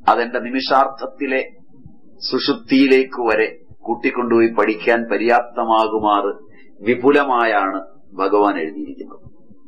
അതെന്റെ നിമിഷാർത്ഥത്തിലെ സുഷുപ്തിയിലേക്ക് വരെ കൂട്ടിക്കൊണ്ടുപോയി പഠിക്കാൻ പര്യാപ്തമാകുമാറ് വിപുലമായാണ് ഭഗവാൻ എഴുതിയിരിക്കുന്നത്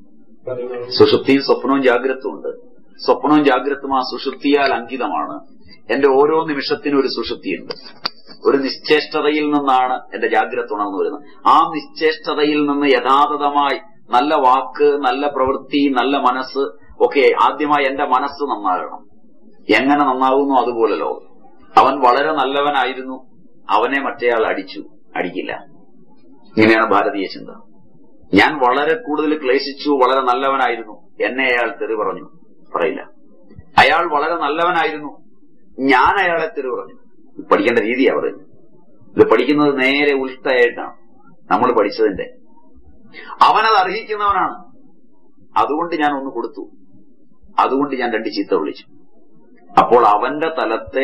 സുഷുപ്തിയും സ്വപ്നവും ജാഗ്രതവും ഉണ്ട് സ്വപ്നവും ജാഗ്രതും ആ സുഷുപ്തിയാൽ അങ്കിതമാണ് എന്റെ ഓരോ നിമിഷത്തിനും ഒരു സുഷുപ്തിയുണ്ട് ഒരു നിശ്ചേഷ്ടതയിൽ നിന്നാണ് എന്റെ ജാഗ്രത ഉണർന്നു വരുന്നത് ആ നിശ്ചേഷ്ടതയിൽ നിന്ന് യഥാതഥമായി നല്ല വാക്ക് നല്ല പ്രവൃത്തി നല്ല മനസ്സ് ഒക്കെ ആദ്യമായി എന്റെ മനസ്സ് നന്നാകണം എങ്ങനെ നന്നാകുന്നു അതുപോലെ ലോകം അവൻ വളരെ നല്ലവനായിരുന്നു അവനെ മറ്റേയാൾ അടിച്ചു അടിക്കില്ല ഇങ്ങനെയാണ് ഭാരതീയ ചിന്ത ഞാൻ വളരെ കൂടുതൽ ക്ലേശിച്ചു വളരെ നല്ലവനായിരുന്നു എന്നെ അയാൾ തെറി പറഞ്ഞു പറയില്ല അയാൾ വളരെ നല്ലവനായിരുന്നു ഞാൻ അയാളെ തെറി പറഞ്ഞു പഠിക്കേണ്ട രീതിയാ പറയുന്നത് ഇത് പഠിക്കുന്നത് നേരെ ഉൾട്ടയായിട്ടാണ് നമ്മൾ പഠിച്ചതിന്റെ അവനത് അർഹിക്കുന്നവനാണ് അതുകൊണ്ട് ഞാൻ ഒന്ന് കൊടുത്തു അതുകൊണ്ട് ഞാൻ രണ്ട് ചീത്ത വിളിച്ചു അപ്പോൾ അവന്റെ തലത്തെ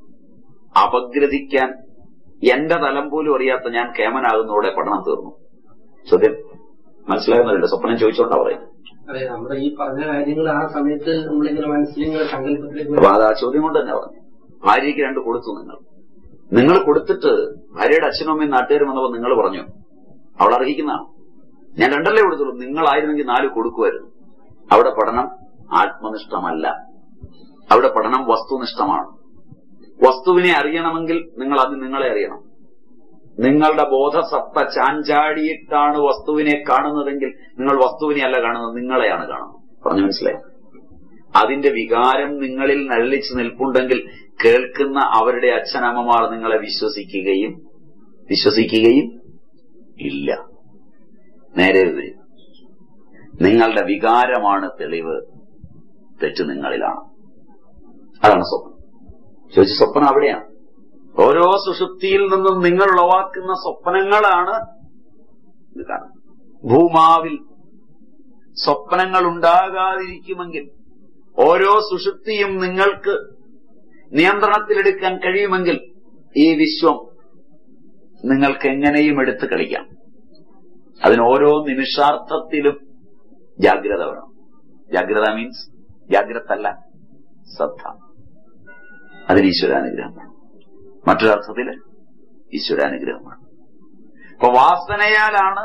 അപഗ്രഥിക്കാൻ എന്റെ തലം പോലും അറിയാത്ത ഞാൻ കേമനാകുന്നതോടെ പഠനം തീർന്നു ചോദ്യം മനസ്സിലാകുന്നില്ല സ്വപ്നം ചോദിച്ചോണ്ടാ പറയുന്നത് അതെ നമ്മുടെ ഈ പറഞ്ഞ കാര്യങ്ങൾ ആ സമയത്ത് നമ്മളിങ്ങനെ മനസ്സിലിങ്ങനെ സങ്കല്പത്തിലേക്ക് അപ്പൊ അത് ആ ചോദ്യം കൊണ്ട് തന്നെ പറഞ്ഞു ഭാര്യയ്ക്ക് രണ്ട് കൊടുത്തു നിങ്ങൾ നിങ്ങൾ കൊടുത്തിട്ട് ഭാര്യയുടെ അച്ഛനും അമ്മയും നാട്ടുകാരും വന്നപ്പോൾ നിങ്ങൾ പറഞ്ഞു അവൾ അർഹിക്കുന്നതാണ് ഞാൻ രണ്ടല്ലേ കൊടുത്തുള്ളൂ നിങ്ങളായിരുന്നെങ്കിൽ നാല് കൊടുക്കുമായിരുന്നു അവിടെ പഠനം ആത്മനിഷ്ഠമല്ല അവിടെ പഠനം വസ്തുനിഷ്ഠമാണ് വസ്തുവിനെ അറിയണമെങ്കിൽ നിങ്ങൾ അത് നിങ്ങളെ അറിയണം നിങ്ങളുടെ ബോധസത്ത ചാഞ്ചാടിയിട്ടാണ് വസ്തുവിനെ കാണുന്നതെങ്കിൽ നിങ്ങൾ വസ്തുവിനെ അല്ല കാണുന്നത് നിങ്ങളെയാണ് കാണുന്നത് പറഞ്ഞു മനസ്സിലായി അതിന്റെ വികാരം നിങ്ങളിൽ നള്ളിച്ചു നിൽപ്പുണ്ടെങ്കിൽ കേൾക്കുന്ന അവരുടെ അച്ഛനമ്മമാർ നിങ്ങളെ വിശ്വസിക്കുകയും വിശ്വസിക്കുകയും ഇല്ല നേരെ വിപരീതം നിങ്ങളുടെ വികാരമാണ് തെളിവ് തെറ്റ് നിങ്ങളിലാണ് അതാണ് സ്വപ്നം ചോദിച്ച സ്വപ്നം അവിടെയാണ് ഓരോ സുഷുപ്തിയിൽ നിന്നും നിങ്ങൾ ഉളവാക്കുന്ന സ്വപ്നങ്ങളാണ് ഇത് കാണുന്നത് ഭൂമാവിൽ സ്വപ്നങ്ങൾ ഉണ്ടാകാതിരിക്കുമെങ്കിൽ ഓരോ സുഷുപ്തിയും നിങ്ങൾക്ക് നിയന്ത്രണത്തിലെടുക്കാൻ കഴിയുമെങ്കിൽ ഈ വിശ്വം നിങ്ങൾക്ക് എങ്ങനെയും എടുത്ത് കളിക്കാം അതിന് ഓരോ നിമിഷാർത്ഥത്തിലും ജാഗ്രത വേണം ജാഗ്രത മീൻസ് ജാഗ്രത അല്ല ശ്രദ്ധ അതിന് ഈശ്വരാനുഗ്രഹമാണ് മറ്റൊരർത്ഥത്തില് ഈശ്വരാനുഗ്രഹമാണ് അപ്പൊ വാസനയാലാണ്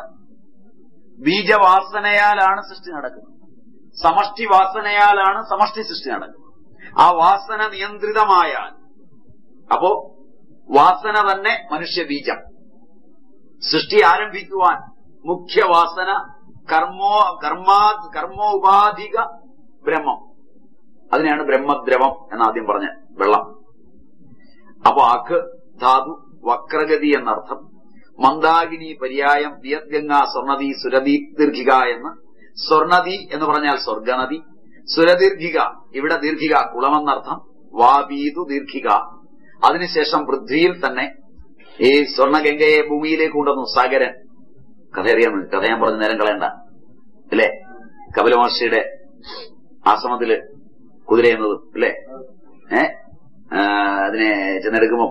ബീജവാസനയാലാണ് സൃഷ്ടി നടക്കുന്നത് സമഷ്ടി വാസനയാലാണ് സമഷ്ടി സൃഷ്ടി നടക്കുന്നത് ആ വാസന നിയന്ത്രിതമായാൽ അപ്പോ വാസന തന്നെ മനുഷ്യ ബീജം സൃഷ്ടി ആരംഭിക്കുവാൻ മുഖ്യ വാസന കർമ്മോ കർമാ കർമ്മോപാധിക ബ്രഹ്മം അതിനെയാണ് ബ്രഹ്മദ്രവം എന്നാദ്യം പറഞ്ഞ വെള്ളം അപ്പൊ അഖ് ധാതു വക്രഗതി എന്നർത്ഥം മന്ദാകിനി പര്യായം ദിയദ്ഗംഗ സ്വർണതി സുരതി ദീർഘിക എന്ന് സ്വർണതി എന്ന് പറഞ്ഞാൽ സ്വർഗനദി സുരദീർഘിക ഇവിടെ ദീർഘിക കുളമെന്നർത്ഥം വാബീതു ദീർഘിക അതിനുശേഷം പൃഥ്വിയിൽ തന്നെ ഈ സ്വർണഗംഗയെ ഭൂമിയിലേക്ക് കൊണ്ടുവന്നു സാഗരൻ കഥ അറിയാമോ കഥ ഞാൻ പറഞ്ഞ നേരം കളയണ്ട അല്ലേ കപിലമഹർഷിയുടെ ആശ്രമത്തില് കുതിരയുന്നതും അല്ലേ ഏ ആ, അതിനെ ചെന്നെടുക്കുമ്പോ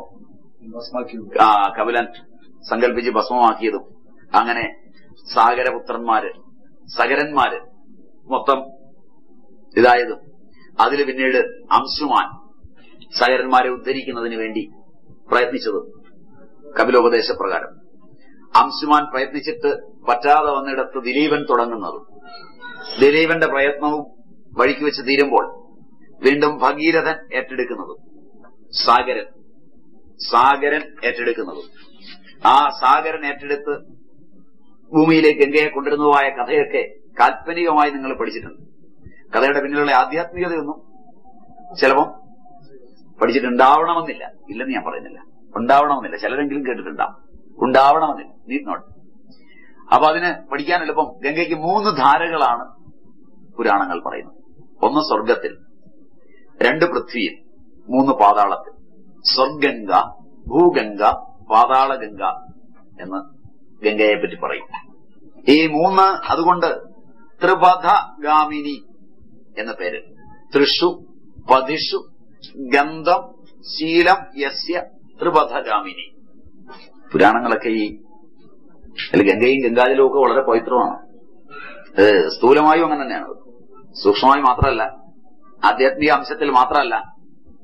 ആ കപിലൻ സങ്കല്പിച്ച് ഭസ്മമാക്കിയതും അങ്ങനെ സാഗരപുത്രന്മാര് സകരന്മാര് മൊത്തം ഇതായതും അതിൽ പിന്നീട് അംശുമാൻ സകരന്മാരെ ഉദ്ധരിക്കുന്നതിന് വേണ്ടി പ്രയത്നിച്ചതും കപിലോപദേശപ്രകാരം അംശുമാൻ പ്രയത്നിച്ചിട്ട് പറ്റാതെ വന്നിടത്ത് ദിലീപൻ തുടങ്ങുന്നതും ദിലീപന്റെ പ്രയത്നവും വഴിക്ക് വെച്ച് തീരുമ്പോൾ വീണ്ടും ഭഗീരഥൻ ഏറ്റെടുക്കുന്നതും സാഗരൻ സാഗരൻ ഏറ്റെടുക്കുന്നതും ആ സാഗരൻ ഏറ്റെടുത്ത് ഭൂമിയിലേക്ക് ഗംഗയെ കൊണ്ടിരുന്നതുമായ കഥയൊക്കെ കാൽപ്പനികമായി നിങ്ങൾ പഠിച്ചിട്ടുണ്ട് കഥയുടെ പിന്നിലുള്ള ആധ്യാത്മികതയൊന്നും ചിലപ്പം പഠിച്ചിട്ടുണ്ടാവണമെന്നില്ല ഇല്ലെന്ന് ഞാൻ പറയുന്നില്ല ഉണ്ടാവണമെന്നില്ല ചിലരെങ്കിലും കേട്ടിട്ടുണ്ടാവും ഉണ്ടാവണമെന്നില്ല നീറ്റ് നോട്ട് അപ്പൊ അതിന് പഠിക്കാൻ എളുപ്പം ഗംഗയ്ക്ക് മൂന്ന് ധാരകളാണ് പുരാണങ്ങൾ പറയുന്നത് ഒന്ന് സ്വർഗത്തിൽ രണ്ട് പൃഥ്വിയിൽ മൂന്ന് പാതാളത്തിൽ സ്വർഗംഗ ഭൂഗംഗ പാതാളഗംഗ എന്ന് ഗംഗയെ പറ്റി പറയും ഈ മൂന്ന് അതുകൊണ്ട് ത്രിപഥഗാമിനി എന്ന പേര് തൃഷു പതിഷു ഗന്ധം ശീലം യസ്യ ത്രിപഥഗാമിനി പുരാണങ്ങളൊക്കെ ഈ അതിൽ ഗംഗയും ഗംഗാജലവും ഒക്കെ വളരെ പവിത്രമാണ് അത് സ്ഥൂലമായും അങ്ങനെ തന്നെയാണ് സൂക്ഷ്മമായി മാത്രമല്ല ആധ്യാത്മിക അംശത്തിൽ മാത്രമല്ല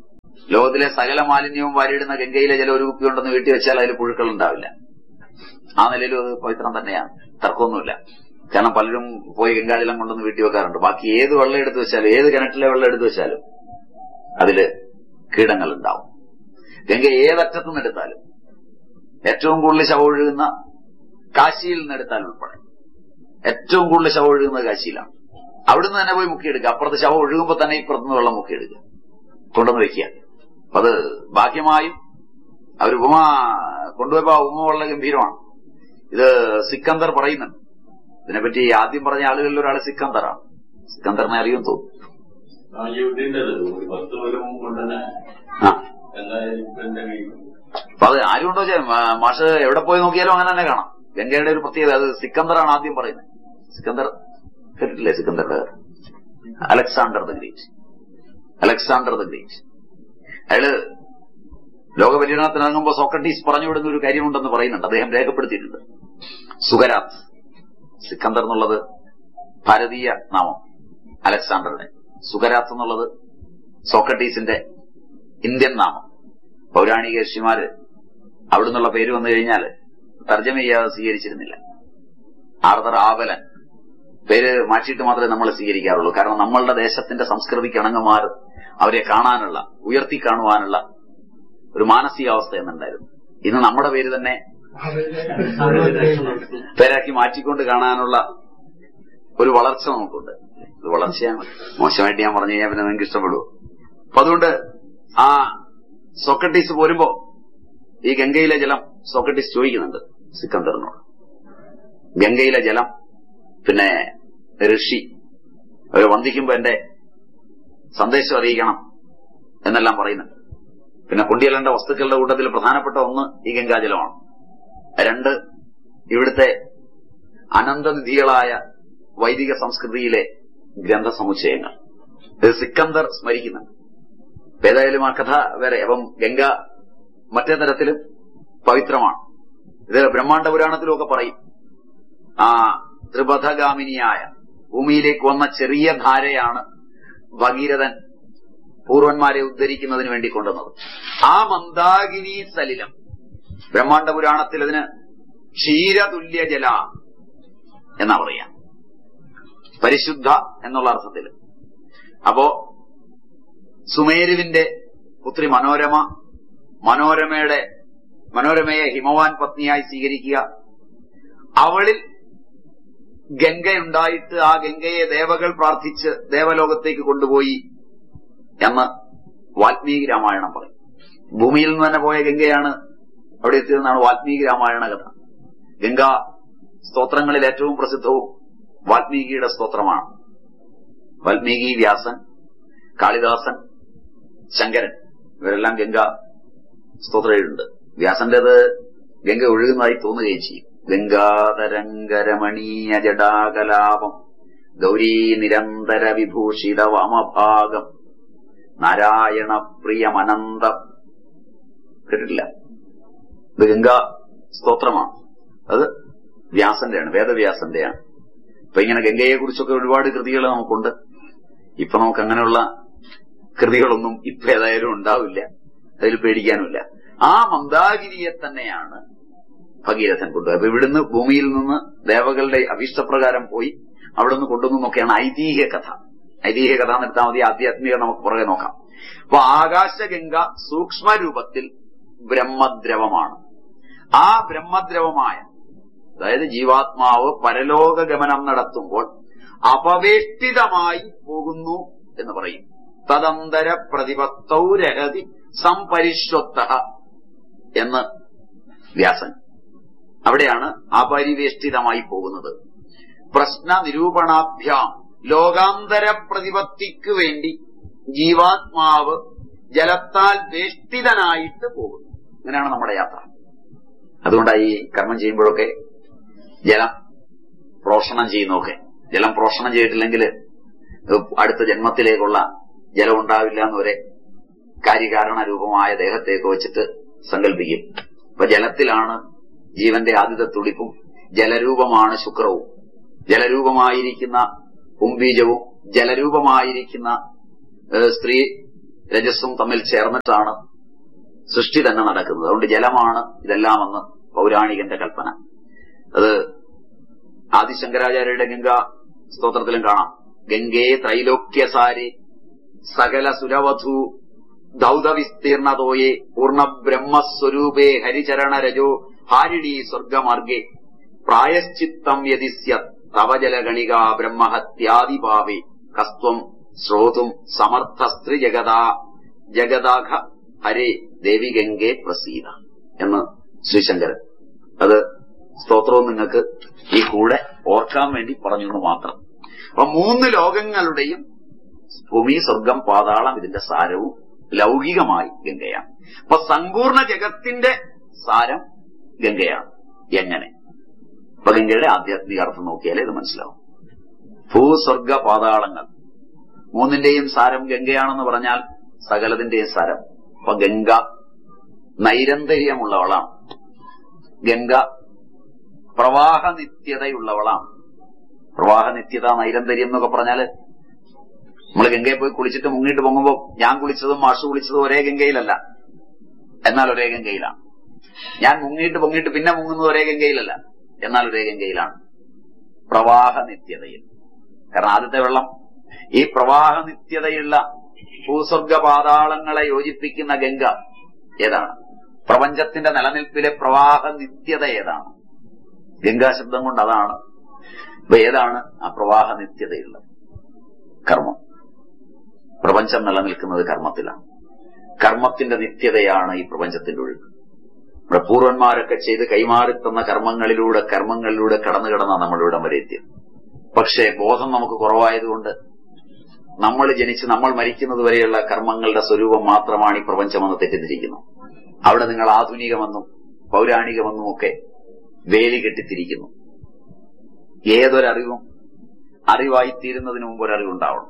ലോകത്തിലെ സകല മാലിന്യവും വാരിയിടുന്ന ഗംഗയിലെ ജലം ഒരു കുപ്പി ഉണ്ടെന്ന് വീട്ടിൽ വെച്ചാൽ അതിൽ പുഴുക്കൾ ഉണ്ടാവില്ല ആ നിലയിലും അത് പവിത്രം തന്നെയാണ് തർക്കമൊന്നുമില്ല കാരണം പലരും പോയി ഗംഗാജലം കൊണ്ടൊന്ന് വീട്ടിൽ വെക്കാറുണ്ട് ബാക്കി ഏത് വെള്ളം എടുത്തു വെച്ചാലും ഏത് കിണറ്റിലെ വെള്ളം എടുത്തു വെച്ചാലും അതില് കീടങ്ങൾ ഉണ്ടാവും ഗംഗ ഏതറ്റത്തു നിന്ന് എടുത്താലും ഏറ്റവും കൂടുതൽ ശവം ഒഴുകുന്ന കാശിയിൽ നിന്ന് എടുത്താൽ ഉൾപ്പെടെ ഏറ്റവും കൂടുതൽ ശവം ഒഴുകുന്നത് കാശിയിലാണ് അവിടുന്ന് തന്നെ പോയി മുക്കിയെടുക്കുക അപ്പുറത്ത് ശവം ഒഴുകുമ്പോൾ തന്നെ ഇപ്പുറത്തുനിന്ന് വെള്ളം മുക്കിയെടുക്കുക കൊണ്ടുവന്ന് വെക്കുക അപ്പൊ അത് ബാഹ്യമായും അവർ ഉപമ കൊണ്ടുപോയപ്പോ ആ ഉപമ വളരെ ഗംഭീരമാണ് ഇത് സിക്കന്ദർ പറയുന്നുണ്ട് ഇതിനെപ്പറ്റി ആദ്യം പറഞ്ഞ ആളുകളിൽ ഒരാൾ സിക്കന്ദറാണ് സിക്കന്ദറിനെ അറിയും തോന്നുന്നു ആ യുഡിൻ്റെത് ഒരു പത്ത് കൊല്ലം മുമ്പ് തന്നെ ആ എന്തായാലും ഇപ്പൊ എന്റെ കയ്യിൽ അപ്പൊ അത് ആരുണ്ടോ ചെ- മാ- മാഷ് എവിടെ പോയി നോക്കിയാലും അങ്ങനെ തന്നെ കാണാം ഗംഗയുടെ ഒരു പ്രത്യേകത അത് സിക്കന്ദറാണ് ആദ്യം പറയുന്നത് സിക്കന്ദർ കേട്ടിട്ടില്ലേ സിക്കന്ദറുടെ കഥ? Alexander the great Alexander the great അയാള് ലോക പര്യടനത്തിനിറങ്ങുമ്പോൾ സോക്രട്ടീസ് പറഞ്ഞു വിടുന്ന ഒരു കാര്യമുണ്ടെന്ന് പറയുന്നുണ്ട് അദ്ദേഹം രേഖപ്പെടുത്തിയിട്ടുണ്ട് സുഗരാത്ത് സിക്കന്ദർ എന്നുള്ളത് ഭാരതീയ നാമം അലക്സാണ്ടറുടെ സുഗരാത്ത് എന്നുള്ളത് സോക്രട്ടീസിന്റെ ഇന്ത്യൻ നാമം പൗരാണിക ഋഷിമാര് അവിടുന്നുള്ള പേര് വന്നു കഴിഞ്ഞാൽ തർജ്ജമ ചെയ്യാതെ സ്വീകരിച്ചിരുന്നില്ല ആർദർ ആവലൻ പേര് മാറ്റിയിട്ട് മാത്രമേ നമ്മൾ സ്വീകരിക്കാറുള്ളൂ കാരണം നമ്മളുടെ ദേശത്തിന്റെ സംസ്കൃതിക്ക് ഇണങ്ങുമാർ അവരെ കാണാനുള്ള ഉയർത്തി കാണുവാനുള്ള ഒരു മാനസികാവസ്ഥ എന്നുണ്ടായിരുന്നു ഇന്ന് നമ്മുടെ പേര് തന്നെ പേരാക്കി മാറ്റിക്കൊണ്ട് കാണാനുള്ള ഒരു വളർച്ച നമുക്കുണ്ട് ഇത് വളർച്ചയാണ് മോശമായിട്ട് ഞാൻ പറഞ്ഞു കഴിഞ്ഞാൽ പിന്നെ നിങ്ങൾക്ക് ഇഷ്ടപ്പെടുവോ അപ്പൊ അതുകൊണ്ട് ആ സോക്രട്ടീസ് പോരുമ്പോ ഈ ഗംഗയിലെ ജലം സോക്രട്ടീസ് ചോദിക്കുന്നുണ്ട് സിക്കന്ദറിനോട് ഗംഗയിലെ ജലം പിന്നെ ഋഷി അവരെ വന്ദിക്കുമ്പോ എന്റെ സന്ദേശം അറിയിക്കണം എന്നെല്ലാം പറയുന്നുണ്ട് പിന്നെ കൊണ്ടിയലേണ്ട വസ്തുക്കളുടെ കൂട്ടത്തിൽ പ്രധാനപ്പെട്ട ഒന്ന് ഈ ഗംഗാജലമാണ് രണ്ട് ഇവിടുത്തെ അനന്തനിധികളായ വൈദിക സംസ്കൃതിയിലെ ഗ്രന്ഥസമുച്ചയങ്ങൾ ഇത് സിക്കന്ദർ സ്മരിക്കുന്നുണ്ട് അപ്പൊ ഏതായാലും ആ കഥ വേറെ അപ്പം ഗംഗ മറ്റേ തരത്തിലും പവിത്രമാണ് ഇത് ബ്രഹ്മാണ്ഡ പുരാണത്തിലും ഒക്കെ പറയും ആ ത്രിപഥഗാമിനിയായ ഭൂമിയിലേക്ക് വന്ന ചെറിയ ധാരയാണ് ഭഗീരഥൻ പൂർവന്മാരെ ഉദ്ധരിക്കുന്നതിന് വേണ്ടി കൊണ്ടുവന്നത് ആ മന്ദാകിനി സലിലം ബ്രഹ്മാണ്ഡ പുരാണത്തിൽ അതിന് ക്ഷീരതുല്യ ജല എന്നാ പറയാ പരിശുദ്ധ എന്നുള്ള അർത്ഥത്തിൽ അപ്പോ സുമേരുവിന്റെ പുത്രി മനോരമ മനോരമയുടെ മനോരമയെ ഹിമവാൻ പത്നിയായി സ്വീകരിക്കുക അവളിൽ ഗംഗയുണ്ടായിട്ട് ആ ഗംഗയെ ദേവകൾ പ്രാർത്ഥിച്ച് ദേവലോകത്തേക്ക് കൊണ്ടുപോയി എന്ന് വാൽമീകി രാമായണം പറയും ഭൂമിയിൽ നിന്ന് തന്നെ പോയ ഗംഗയാണ് അവിടെ എത്തിയതെന്നാണ് വാൽമീകി രാമായണ കഥ ഗംഗ സ്തോത്രങ്ങളിൽ ഏറ്റവും പ്രസിദ്ധവും വാൽമീകിയുടെ സ്തോത്രമാണ് വാൽമീകി വ്യാസൻ കാളിദാസൻ ശങ്കരൻ ഇവരെല്ലാം ഗംഗ സ്തോത്രയിലുണ്ട് വ്യാസന്റേത് ഗംഗ ഒഴുകുന്നതായി തോന്നുകയും ചെയ്യും ഗംഗാതരംഗരമണീയ ജടാകലാപം ഗൗരീ നിരന്തര വിഭൂഷിത വാമഭാഗം നാരായണ പ്രിയമനന്ത കേട്ടിട്ടില്ല ഇത് ഗംഗാ സ്തോത്രമാണ് അത് വ്യാസന്റെയാണ് വേദവ്യാസന്റെയാണ് അപ്പൊ ഇങ്ങനെ ഗംഗയെ കുറിച്ചൊക്കെ ഒരുപാട് കൃതികൾ നമുക്കുണ്ട് ഇപ്പൊ നമുക്ക് അങ്ങനെയുള്ള കൃതികളൊന്നും ഇപ്പൊ ഏതായാലും ഉണ്ടാവില്ല അതിൽ പേടിക്കാനുമില്ല ആ മന്ദാഗിരിയെ തന്നെയാണ് ഭഗീരഥൻ കൊണ്ടുപോയത് അപ്പൊ ഇവിടുന്ന് ഭൂമിയിൽ നിന്ന് ദേവകളുടെ അഭീഷ്ടപ്രകാരം പോയി അവിടെ നിന്ന് കൊണ്ടുവന്നൊക്കെയാണ് ഐതിഹ്യ കഥ ഐതിഹ്യ കഥ നിർത്താൻ മതി ആധ്യാത്മിക നമുക്ക് പുറകെ നോക്കാം അപ്പൊ ആകാശഗംഗ സൂക്ഷ്മരൂപത്തിൽ ബ്രഹ്മദ്രവമാണ് ആ ബ്രഹ്മദ്രവമായ അതായത് ജീവാത്മാവ് പരലോക ഗമനം നടത്തുമ്പോൾ അപവേഷ്ടിതമായി പോകുന്നു എന്ന് പറയും തദന്തര പ്രതിപത്തൗ രഹതി സംപരിഷ്വത്ത എന്ന് വ്യാസൻ അവിടെയാണ് അപരിവേഷ്ടിതമായി പോകുന്നത് പ്രശ്ന നിരൂപണാഭ്യാം ലോകാന്തര പ്രതിപത്തിക്ക് വേണ്ടി ജീവാത്മാവ് ജലത്താൽ വേഷ്ടിതനായിട്ട് പോകുന്നു അങ്ങനെയാണ് നമ്മുടെ യാത്ര അതുകൊണ്ടാണ് ഈ കർമ്മം ചെയ്യുമ്പോഴൊക്കെ ജലം പ്രോഷണം ചെയ്യുന്നൊക്കെ ജലം പ്രോഷണം ചെയ്തിട്ടില്ലെങ്കിൽ അടുത്ത ജന്മത്തിലേക്കുള്ള ജലം ഉണ്ടാവില്ല എന്നവരെ കാര്യകാരണ രൂപമായ ദേഹത്തേക്ക് വെച്ചിട്ട് സങ്കല്പിക്കും അപ്പൊ ജലത്തിലാണ് ജീവന്റെ ആദ്യത്തെ തുടിപ്പും ജലരൂപമാണ് ശുക്രവും ജലരൂപമായിരിക്കുന്ന പുംബീജവും ജലരൂപമായിരിക്കുന്ന ഏഹ്, സ്ത്രീ രജസ്സും തമ്മിൽ ചേർന്നിട്ടാണ് സൃഷ്ടി തന്നെ നടക്കുന്നത് അതുകൊണ്ട് ജലമാണ് ഇതെല്ലാമെന്ന് പൗരാണികന്റെ കൽപ്പന അത് ആദിശങ്കരാചാര്യരുടെ ഗംഗാ സ്തോത്രത്തിലും കാണാം ഗംഗേ ത്രൈലോക്യസാരി സകല സുരവധു ദൗതവിസ്തീർണതോയെ പൂർണ്ണ ബ്രഹ്മസ്വരൂപേ ഹരിചരണ രജോ ഹാരിണീ സ്വർഗമാർഗേ പ്രായശ്ചിത്തം യതിസ്യ തവജലഗണികാ ബ്രഹ്മഹത്യാദിഭാവേ കസ്ത്വം ശ്രോതും സമർത്ഥ സ്ത്രീ ജഗതാ ജഗദാഘ ഹരേ ദേവി ഗംഗേ പ്രസീത എന്ന് ശ്രീശങ്കരൻ അത് സ്തോത്രവും നിങ്ങൾക്ക് ഈ കൂടെ ഓർക്കാൻ വേണ്ടി പറഞ്ഞു എന്ന് മാത്രം അപ്പൊ മൂന്ന് ലോകങ്ങളുടെയും ഭൂമി സ്വർഗം പാതാളം ഇതിന്റെ സാരവും ലൗകികമായി ഗംഗയാണ് അപ്പൊ സമ്പൂർണ്ണ ജഗത്തിന്റെ സാരം ഗംഗയാണ് എങ്ങനെ അപ്പൊ ഗംഗയുടെ ആധ്യാത്മിക അർത്ഥം നോക്കിയാലേ ഇത് മനസ്സിലാവും ഭൂസ്വർഗ പാതാളങ്ങൾ മൂന്നിന്റെയും സാരം ഗംഗയാണെന്ന് പറഞ്ഞാൽ സകലതിന്റെയും സാരം അപ്പൊ ഗംഗ നൈരന്തര്യമുള്ളവളാണ് ഗംഗ പ്രവാഹ നിത്യതയുള്ളവളാണ് പ്രവാഹ നിത്യത നൈരന്തര്യം എന്നൊക്കെ പറഞ്ഞാല് നമ്മൾ ഗംഗയിൽ പോയി കുളിച്ചിട്ട് മുങ്ങിട്ട് പൊങ്ങുമ്പോ ഞാൻ കുളിച്ചതും മാഷ് കുളിച്ചതും ഒരേ ഗംഗയിലല്ല എന്നാൽ ഒരേ ഗംഗയിലാണ് ഞാൻ മുങ്ങിയിട്ട് പൊങ്ങിയിട്ട് പിന്നെ മുങ്ങുന്നത് ഒരേ ഗംഗയിലല്ല എന്നാൽ ഒരേ ഗംഗയിലാണ് പ്രവാഹ നിത്യതയിൽ കാരണം ആദ്യത്തെ വെള്ളം ഈ പ്രവാഹ നിത്യതയുള്ള ഭൂസ്വർഗ പാതാളങ്ങളെ യോജിപ്പിക്കുന്ന ഗംഗ ഏതാണ് പ്രപഞ്ചത്തിന്റെ നിലനിൽപ്പിലെ പ്രവാഹ നിത്യത ഏതാണ് ഗംഗാ ശബ്ദം കൊണ്ട് അതാണ് അപ്പൊ ഏതാണ് ആ പ്രവാഹ നിത്യതയുള്ളത് കർമ്മം പ്രപഞ്ചം നിലനിൽക്കുന്നത് കർമ്മത്തിലാണ് കർമ്മത്തിന്റെ നിത്യതയാണ് ഈ പ്രപഞ്ചത്തിന്റെ ഒഴുക്ക് നമ്മുടെ പൂർവന്മാരൊക്കെ ചെയ്ത് കൈമാറിത്തന്ന കർമ്മങ്ങളിലൂടെ കർമ്മങ്ങളിലൂടെ കടന്നു കിടന്ന നമ്മളിവിടെ വരെ എത്തിയത് പക്ഷേ ബോധം നമുക്ക് കുറവായതുകൊണ്ട് നമ്മൾ ജനിച്ച് നമ്മൾ മരിക്കുന്നത് വരെയുള്ള കർമ്മങ്ങളുടെ സ്വരൂപം മാത്രമാണ് ഈ പ്രപഞ്ചമെന്ന് തെറ്റിദ്ധരിക്കുന്നു അവിടെ നിങ്ങൾ ആധുനികമെന്നും പൗരാണികമെന്നും ഒക്കെ വേലി കെട്ടിത്തിരിക്കുന്നു ഏതൊരറിവും അറിവായിത്തീരുന്നതിന് മുമ്പ് ഒരറിവുണ്ടാവണം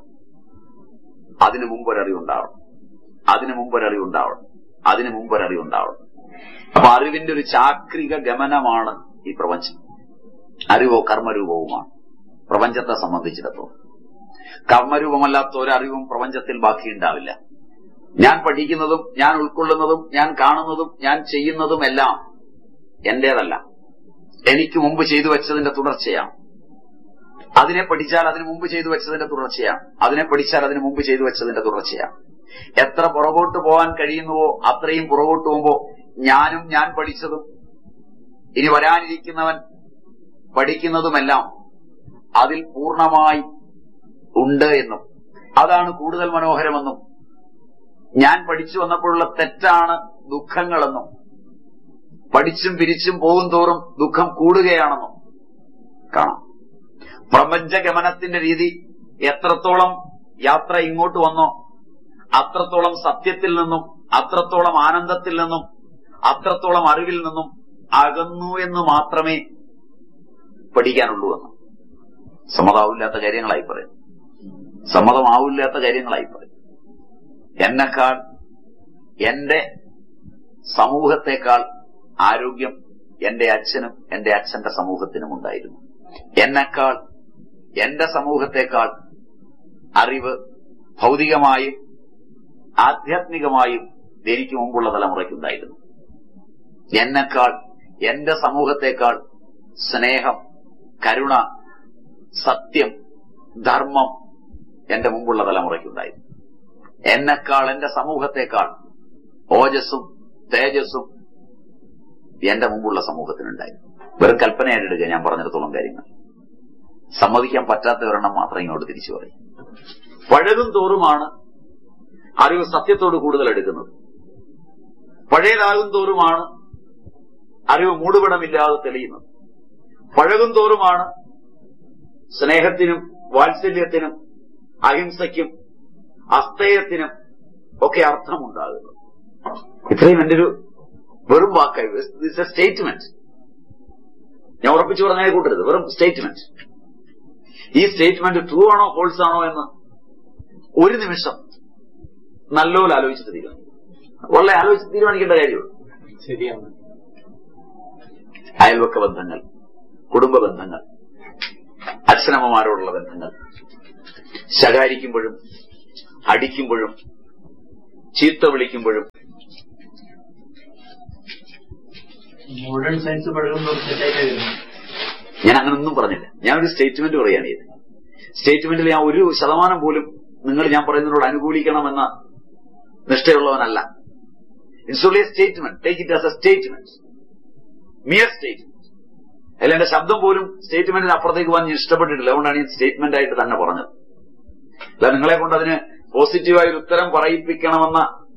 അതിനു മുമ്പ് ഒരറിവുണ്ടാവണം അതിനു മുമ്പ് ഒരറിവുണ്ടാവണം അതിനു മുമ്പ് ഒരറിവുണ്ടാവണം അപ്പൊ അറിവിന്റെ ഒരു ചാക്രിക ഗമനമാണ് ഈ പ്രപഞ്ചം അറിവോ കർമ്മരൂപവുമാണ് പ്രപഞ്ചത്തെ സംബന്ധിച്ചിടത്തോളം കർമ്മരൂപമല്ലാത്ത ഒരറിവും പ്രപഞ്ചത്തിൽ ബാക്കിയുണ്ടാവില്ല ഞാൻ പഠിക്കുന്നതും ഞാൻ ഉൾക്കൊള്ളുന്നതും ഞാൻ കാണുന്നതും ഞാൻ ചെയ്യുന്നതും എല്ലാം എന്റേതല്ല എനിക്ക് മുമ്പ് ചെയ്തു വെച്ചതിന്റെ തുടർച്ചയാണ് അതിനെ പഠിച്ചാൽ അതിനു മുമ്പ് ചെയ്തു വെച്ചതിന്റെ തുടർച്ചയാണ് അതിനെ പഠിച്ചാൽ അതിനു മുമ്പ് ചെയ്തു വെച്ചതിന്റെ തുടർച്ചയാണ് എത്ര പുറകോട്ട് പോകാൻ കഴിയുന്നുവോ അത്രയും പുറകോട്ട് പോകുമ്പോ ഞാനും ഞാൻ പഠിച്ചതും ഇനി വരാനിരിക്കുന്നവൻ പഠിക്കുന്നതുമെല്ലാം അതിൽ പൂർണ്ണമായി ഉണ്ട് എന്നും അതാണ് കൂടുതൽ മനോഹരമെന്നും ഞാൻ പഠിച്ചു വന്നപ്പോഴുള്ള തെറ്റാണ് ദുഃഖങ്ങളെന്നും പഠിച്ചും പിരിച്ചും പോകും തോറും ദുഃഖം കൂടുകയാണെന്നും കാണാം പ്രപഞ്ചഗമനത്തിന്റെ രീതി എത്രത്തോളം യാത്ര ഇങ്ങോട്ട് വന്നോ അത്രത്തോളം സത്യത്തിൽ നിന്നും അത്രത്തോളം ആനന്ദത്തിൽ നിന്നും അത്രത്തോളം അറിവിൽ നിന്നും അകന്നു എന്ന് മാത്രമേ പഠിക്കാനുള്ളൂ എന്ന് സമ്മതമാവില്ലാത്ത കാര്യങ്ങളായി പറയും സമ്മതമാവില്ലാത്ത കാര്യങ്ങളായി പറയും എന്നെക്കാൾ എന്റെ സമൂഹത്തെക്കാൾ ആരോഗ്യം എന്റെ അച്ഛനും എന്റെ അച്ഛന്റെ സമൂഹത്തിനും ഉണ്ടായിരുന്നു എന്നെക്കാൾ എന്റെ സമൂഹത്തെക്കാൾ അറിവ് ഭൗതികമായും ആധ്യാത്മികമായും എനിക്ക് മുമ്പുള്ള തലമുറയ്ക്കുണ്ടായിരുന്നു എന്നെക്കാൾ എന്റെ സമൂഹത്തെക്കാൾ സ്നേഹം കരുണ സത്യം ധർമ്മം എന്റെ മുമ്പുള്ള തലമുറയ്ക്കുണ്ടായിരുന്നു എന്നെക്കാൾ എന്റെ സമൂഹത്തെക്കാൾ ഓജസ്സും തേജസ്സും എന്റെ മുമ്പുള്ള സമൂഹത്തിനുണ്ടായിരുന്നു വെറും കൽപ്പനയായിട്ട് എടുക്കുക ഞാൻ പറഞ്ഞിടത്തോളം കാര്യങ്ങൾ സമ്മതിക്കാൻ പറ്റാത്ത ഒരെണ്ണം മാത്രം ഇങ്ങോട്ട് തിരിച്ചു പറയും പഴകും തോറുമാണ് അറിവ് സത്യത്തോട് കൂടുതൽ എടുക്കുന്നത് പഴയതാകും തോറുമാണ് അറിവ് മൂടുപടമില്ലാതെ തെളിയുന്നത് പഴകും തോറുമാണ് സ്നേഹത്തിനും വാത്സല്യത്തിനും അഹിംസയ്ക്കും അസ്തേയത്തിനും ഒക്കെ അർത്ഥമുണ്ടാകുന്നത് ഇത്രയും എന്റെ ഒരു വെറും വാക്കായി ദിസ് എ സ്റ്റേറ്റ്മെന്റ് ഞാൻ ഉറപ്പിച്ചു പറഞ്ഞാൽ കൂട്ടരുത് വെറും സ്റ്റേറ്റ്മെന്റ് ഈ സ്റ്റേറ്റ്മെന്റ് ട്രൂ ആണോ ഫോൾസ് ആണോ എന്ന് ഒരു നിമിഷം നല്ലപോലെ ആലോചിച്ചിട്ട് തീരുമാനിക്കും വളരെ ആലോചിച്ച് തീരുമാനിക്കേണ്ട കാര്യമുള്ളൂ ശരിയാണ് അയൽവക്ക ബന്ധങ്ങൾ കുടുംബ ബന്ധങ്ങൾ അച്ഛനമ്മമാരോടുള്ള ബന്ധങ്ങൾ ശകാരിക്കുമ്പോഴും അടിക്കുമ്പോഴും ചീത്ത വിളിക്കുമ്പോഴും മോഡേൺ സയൻസ് പഠിക്കുമ്പോൾ തെറ്റായിട്ട് വരുന്നു ഞാൻ അങ്ങനൊന്നും പറഞ്ഞില്ല ഞാൻ ഒരു സ്റ്റേറ്റ്മെന്റ് പറയുകയാണ് ചെയ്തത് സ്റ്റേറ്റ്മെന്റിൽ ഞാൻ ഒരു ശതമാനം പോലും നിങ്ങൾ ഞാൻ പറയുന്നതിനോട് അനുകൂലിക്കണമെന്ന നിഷ്ഠയുള്ളവനല്ല it's only a statement take it as a statement mere statement അല്ല എന്റെ ശബ്ദം പോലും സ്റ്റേറ്റ്മെന്റിന് അപ്പുറത്തേക്ക് പോകാൻ ഞാൻ ഇഷ്ടപ്പെട്ടിട്ടില്ല അതുകൊണ്ടാണ് ഞാൻ സ്റ്റേറ്റ്മെന്റ് ആയിട്ട് തന്നെ പറഞ്ഞത് അല്ല നിങ്ങളെ കൊണ്ട് അതിന് പോസിറ്റീവായ ഒരു ഉത്തരം പറയിപ്പിക്കണമെന്ന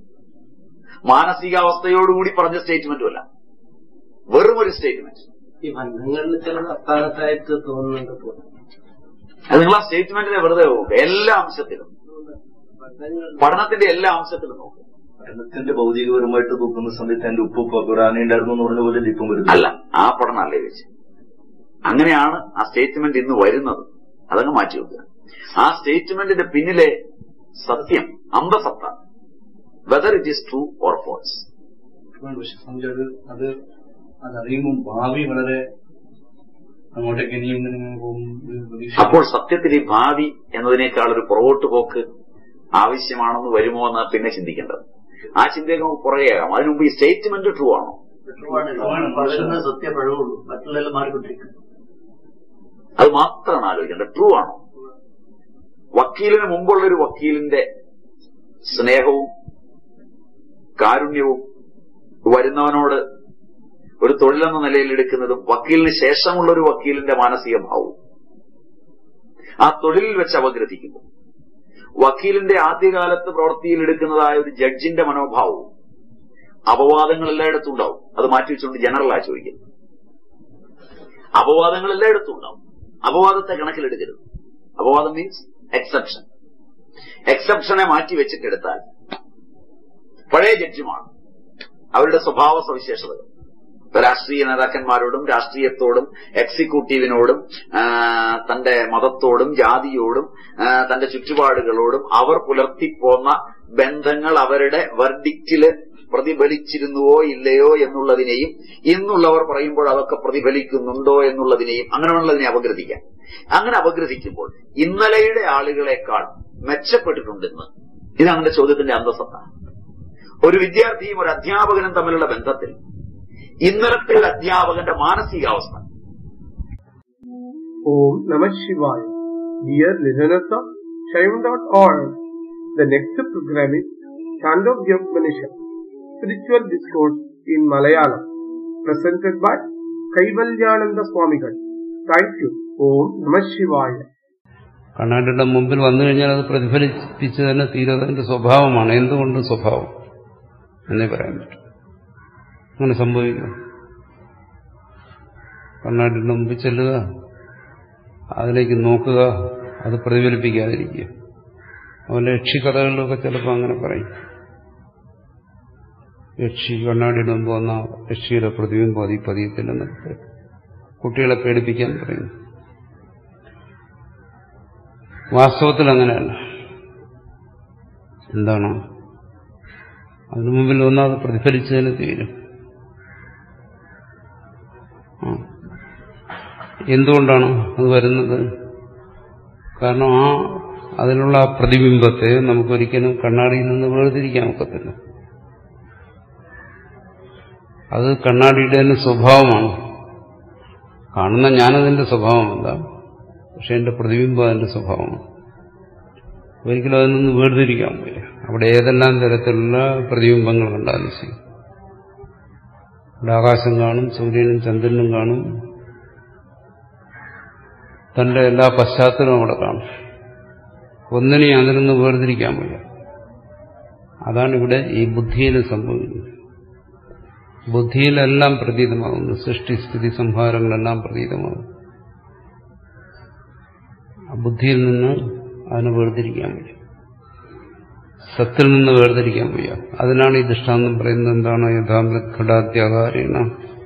മാനസികാവസ്ഥയോടുകൂടി പറഞ്ഞ സ്റ്റേറ്റ്മെന്റും അല്ല വെറും ഒരു സ്റ്റേറ്റ്മെന്റ് ഈ ബന്ധങ്ങളിൽ ചില അസ്ഥാനത്തായിട്ട് തോന്നുന്നുണ്ട് ഇപ്പോൾ. അത് നിങ്ങൾ ആ സ്റ്റേറ്റ്മെന്റിനെ വെറുതെ നോക്കുക എല്ലാ അംശത്തിലും ബന്ധങ്ങൾ പഠനത്തിന്റെ എല്ലാ അംശത്തിലും നോക്കുക പഠനത്തിന്റെ ഭൗതികപരമായിട്ട് നോക്കുന്ന സമയത്ത് എന്റെ ഉപ്പ് ഖുറാനുണ്ടായിരുന്നു എന്ന് പറഞ്ഞ പോലെ ഇപ്പം വരുന്നത് അല്ല ആ പഠനം അല്ലേ വെച്ച് അങ്ങനെയാണ് ആ സ്റ്റേറ്റ്മെന്റ് ഇന്ന് വരുന്നത് അതങ്ങ് മാറ്റി വെക്കുക ആ സ്റ്റേറ്റ്മെന്റിന്റെ പിന്നിലെ സത്യം അന്തസത്ത whether it is true or false പക്ഷെ സംജയ് അത് അത് അതറിയുമ്പോൾ ഭാവി വളരെ അങ്ങോട്ടേക്ക് ഇനിയും ഇങ്ങനെ ഇങ്ങനെ പോകും ഒരു പ്രതീക്ഷ അപ്പോൾ സത്യത്തിൽ ഈ ഭാവി എന്നതിനേക്കാൾ ഒരു പുറകോട്ട് പോക്ക് ആവശ്യമാണെന്ന് വരുമോ എന്ന് പിന്നെ ചിന്തിക്കേണ്ടത് ആ ചിന്തയൊക്കെ നമുക്ക് പുറകെയാകാം അതിനു മുമ്പ് ഈ സ്റ്റേറ്റ്മെന്റ് ട്രൂ ആണോ പറയുന്ന സത്യം പഴവുള്ളൂ മറ്റുള്ളതെല്ലാം മാറിക്കൊണ്ടിരിക്കും അത് മാത്രമാണ് ആലോചിക്കേണ്ടത് ട്രൂ ആണോ വക്കീലിന് മുമ്പുള്ള ഒരു വക്കീലിന്റെ സ്നേഹവും കാരുണ്യവും വരുന്നവനോട് ഒരു തൊഴിലെന്ന നിലയിൽ എടുക്കുന്നതും വക്കീലിന് ശേഷമുള്ള ഒരു വക്കീലിന്റെ മാനസിക ഭാവവും ആ തൊഴിലിൽ വെച്ച് അപഗ്രഥിക്കുന്നു വക്കീലിന്റെ ആദ്യകാലത്ത് പ്രവൃത്തിയിൽ എടുക്കുന്നതായ ഒരു ജഡ്ജിന്റെ മനോഭാവവും അപവാദങ്ങൾ എല്ലായിടത്തും ഉണ്ടാവും അത് മാറ്റി വെച്ചുകൊണ്ട് ജനറലാ ചോദിക്കുന്നത് അപവാദങ്ങൾ എല്ലായിടത്തും ഉണ്ടാവും അപവാദത്തെ കണക്കിലെടുക്കരുത് അപവാദം മീൻസ് എക്സെപ്ഷൻ എക്സെപ്ഷനെ മാറ്റി വെച്ചിട്ടെടുത്താൽ പഴയ ജഡ്ജിമാണ് അവരുടെ സ്വഭാവ സവിശേഷതകൾ ഇപ്പൊ രാഷ്ട്രീയ നേതാക്കന്മാരോടും രാഷ്ട്രീയത്തോടും എക്സിക്യൂട്ടീവിനോടും ആ, തന്റെ മതത്തോടും ജാതിയോടും ആ, തന്റെ ചുറ്റുപാടുകളോടും അവർ പുലർത്തിപ്പോന്ന ബന്ധങ്ങൾ അവരുടെ വെർഡിക്റ്റില് പ്രതിഫലിച്ചിരുന്നുവോ ഇല്ലയോ എന്നുള്ളതിനെയും ഇന്നുള്ളവർ പറയുമ്പോൾ അതൊക്കെ പ്രതിഫലിക്കുന്നുണ്ടോ എന്നുള്ളതിനെയും അങ്ങനെയുള്ളതിനെ അപഗ്രഥിക്കാം അങ്ങനെ അപഗ്രഥിക്കുമ്പോൾ ഇന്നലെയുടെ ആളുകളെക്കാൾ മെച്ചപ്പെട്ടിട്ടുണ്ടെന്ന് ഇതാണ് എന്റെ ചോദ്യത്തിന്റെ അന്തസത്ത ഒരു വിദ്യാർത്ഥിയും ഒരു അധ്യാപകനും തമ്മിലുള്ള ബന്ധത്തിൽ ഇന്നലത്തെ ഒരു അധ്യാപകന്റെ മാനസികാവസ്ഥ Om Namah Shivaya. Dear listeners of Shaivan.org, the next program is Chandogya Upanishad, Spiritual Discourse in Malayalam, presented by Kaivalyananda Swamigal. Thank you. Om Namah Shivaya. കണ്ണാടിയുടെ മുമ്പിൽ വന്നു കഴിഞ്ഞാൽ അത് പ്രതിഫലിപ്പിച്ച് തന്നെ തീരുന്നതിന്റെ സ്വഭാവമാണ് എന്തുകൊണ്ടും സ്വഭാവം എന്നേ പറയാൻ പറ്റും അങ്ങനെ സംഭവിക്കും കണ്ണാടിയുടെ മുമ്പിൽ ചെല്ലുക അതിലേക്ക് നോക്കുക അത് പ്രതിഫലിപ്പിക്കാതിരിക്കുക അവന്റെ യക്ഷിക്കഥകളിലൊക്കെ ചിലപ്പോൾ അങ്ങനെ പറയും യക്ഷി കണ്ണാടിയുടെ മുമ്പ് വന്ന യക്ഷിയുടെ പ്രതിബിംബം അതി പതിയത്തില്ലെന്നൊക്കെ പറയും. കുട്ടികളെ പേടിപ്പിക്കാൻ പറയുന്നു വാസ്തവത്തിൽ അങ്ങനെയല്ല എന്താണ് അതിനു മുമ്പിൽ ഒന്നത് പ്രതിഫലിച്ചതിന് തീരും ആ. എന്തുകൊണ്ടാണ് അത് വരുന്നത് കാരണം ആ അതിനുള്ള ആ പ്രതിബിംബത്തെ നമുക്കൊരിക്കലും കണ്ണാടിയിൽ നിന്ന് വേർതിരിക്കാൻ ഒക്കത്തില്ല അത് കണ്ണാടിയുടെ തന്നെ സ്വഭാവമാണ് കാണുന്ന ഞാനതിന്റെ സ്വഭാവമല്ല പക്ഷെ എന്റെ പ്രതിബിംബം അതിന്റെ സ്വഭാവമാണ് ഒരിക്കലും അതിൽ നിന്ന് വേർതിരിക്കാൻ വയ്യ അവിടെ ഏതെല്ലാം തരത്തിലുള്ള പ്രതിബിംബങ്ങൾ കണ്ടാലും ശരി അവിടെ ആകാശം കാണും സൂര്യനും ചന്ദ്രനും കാണും തന്റെ എല്ലാ പശ്ചാത്തലവും അവിടെ കാണും ഒന്നിനെയും അതിൽ നിന്ന് വേർതിരിക്കാൻ വയ്യ അതാണ് ഇവിടെ ഈ ബുദ്ധിയിൽ സംഭവിക്കുന്നത് ബുദ്ധിയിലെല്ലാം പ്രതീതമാകുന്നു സൃഷ്ടിസ്ഥിതി സംഹാരങ്ങളെല്ലാം പ്രതീതമാകുന്നു ആ ബുദ്ധിയിൽ നിന്ന് അതിനെ വേർതിരിക്കാൻ വയ്യ സത്തിൽ നിന്ന് വേർതിരിക്കാൻ വയ്യ അതിനാണ് ഈ ദൃഷ്ടാന്തം പറയുന്നത് എന്താണ് യഥാമൃത് ഘടാത്യാകാരേണ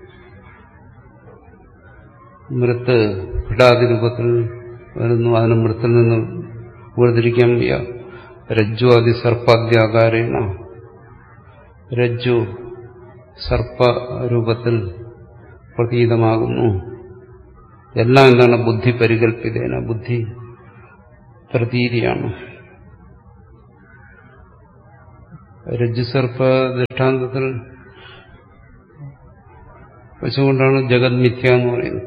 മൃത്ത് ഘടാതി രൂപത്തിൽ വരുന്നു അതിനെ മൃത്തിൽ നിന്ന് വേർതിരിക്കാൻ വയ്യ രജ്ജു ആദി സർപ്പാദ്യാകാരേണ രജ്ജു സർപ്പരൂപത്തിൽ പ്രതീതമാകുന്നു എല്ലാം എന്താണ് ബുദ്ധി പരികല്പിതേന ബുദ്ധി പ്രതീതിയാണ് രജ്ജുസർപ്പ ദൃഷ്ടാന്തത്തിൽ വെച്ചുകൊണ്ടാണ് ജഗത് മിഥ്യ എന്ന് പറയുന്നത്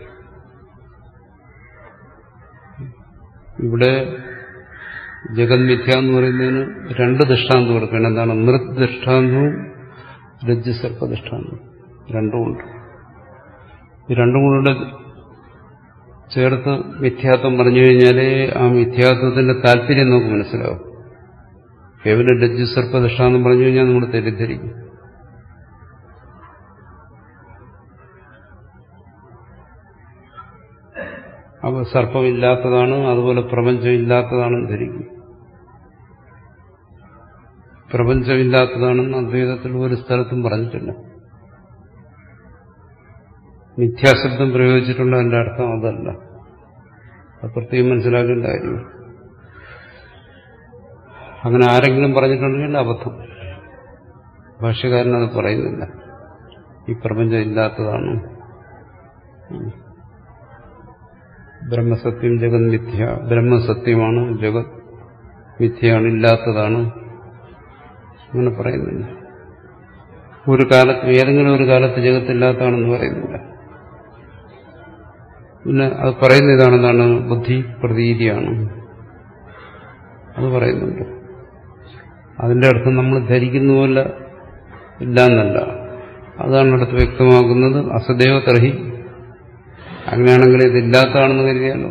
ഇവിടെ ജഗത് മിഥ്യ എന്ന് പറയുന്നതിന് രണ്ട് ദൃഷ്ടാന്തം കൊടുക്കണം എന്താണ് മൃത് ദൃഷ്ടാന്തവും രജ്ജുസർപ്പ ദൃഷ്ടാന്തവും രണ്ടുമുണ്ട് ഈ രണ്ടും കൂടെ ചേർത്ത് മിഥ്യാത്വം പറഞ്ഞു കഴിഞ്ഞാൽ ആ മിഥ്യാത്വത്തിന്റെ താല്പര്യം നമുക്ക് മനസ്സിലാവും കേവലം രജ്ജു സർപ്പ ദൃഷ്ടാന്തം പറഞ്ഞു കഴിഞ്ഞാൽ നമ്മൾ തെറ്റിദ്ധരിക്കും അപ്പോൾ സർപ്പമില്ലാത്തതാണ് അതുപോലെ പ്രപഞ്ചം ഇല്ലാത്തതാണെന്ന് ധരിക്കും പ്രപഞ്ചമില്ലാത്തതാണെന്ന് അദ്വൈതത്തിൽ ഒരു സ്ഥലത്തും പറഞ്ഞിട്ടില്ല മിഥ്യാശബ്ദം പ്രയോഗിച്ചിട്ടുണ്ട് അതിന്റെ അർത്ഥം അതല്ല അത് പ്രത്യേകം മനസ്സിലാക്കേണ്ട കാര്യം അങ്ങനെ ആരെങ്കിലും പറഞ്ഞിട്ടുണ്ടെങ്കിൽ അബദ്ധം ഭാഷ്യക്കാരൻ അത് പറയുന്നില്ല ഈ പ്രപഞ്ചം ഇല്ലാത്തതാണ് ബ്രഹ്മസത്യം ജഗത് മിഥ്യ ബ്രഹ്മസത്യമാണ് ജഗത് മിഥ്യയാണ് ഇല്ലാത്തതാണ് അങ്ങനെ പറയുന്നില്ല ഒരു കാലത്ത് ഏതെങ്കിലും ഒരു കാലത്ത് ജഗത്തില്ലാത്തതാണെന്ന് പറയുന്നില്ല പിന്നെ അത് പറയുന്ന ഇതാണെന്താണ് ബുദ്ധി പ്രതീതിയാണ് അത് പറയുന്നുണ്ട് അതിന്റെ അർത്ഥം നമ്മൾ ധരിക്കുന്ന പോലെ ഇല്ല എന്നല്ല അതാണ് അടുത്ത് വ്യക്തമാക്കുന്നത് അസദേവ തർഹി അങ്ങനെയാണെങ്കിൽ ഇതില്ലാത്തതാണെന്ന് കരുതിയാലോ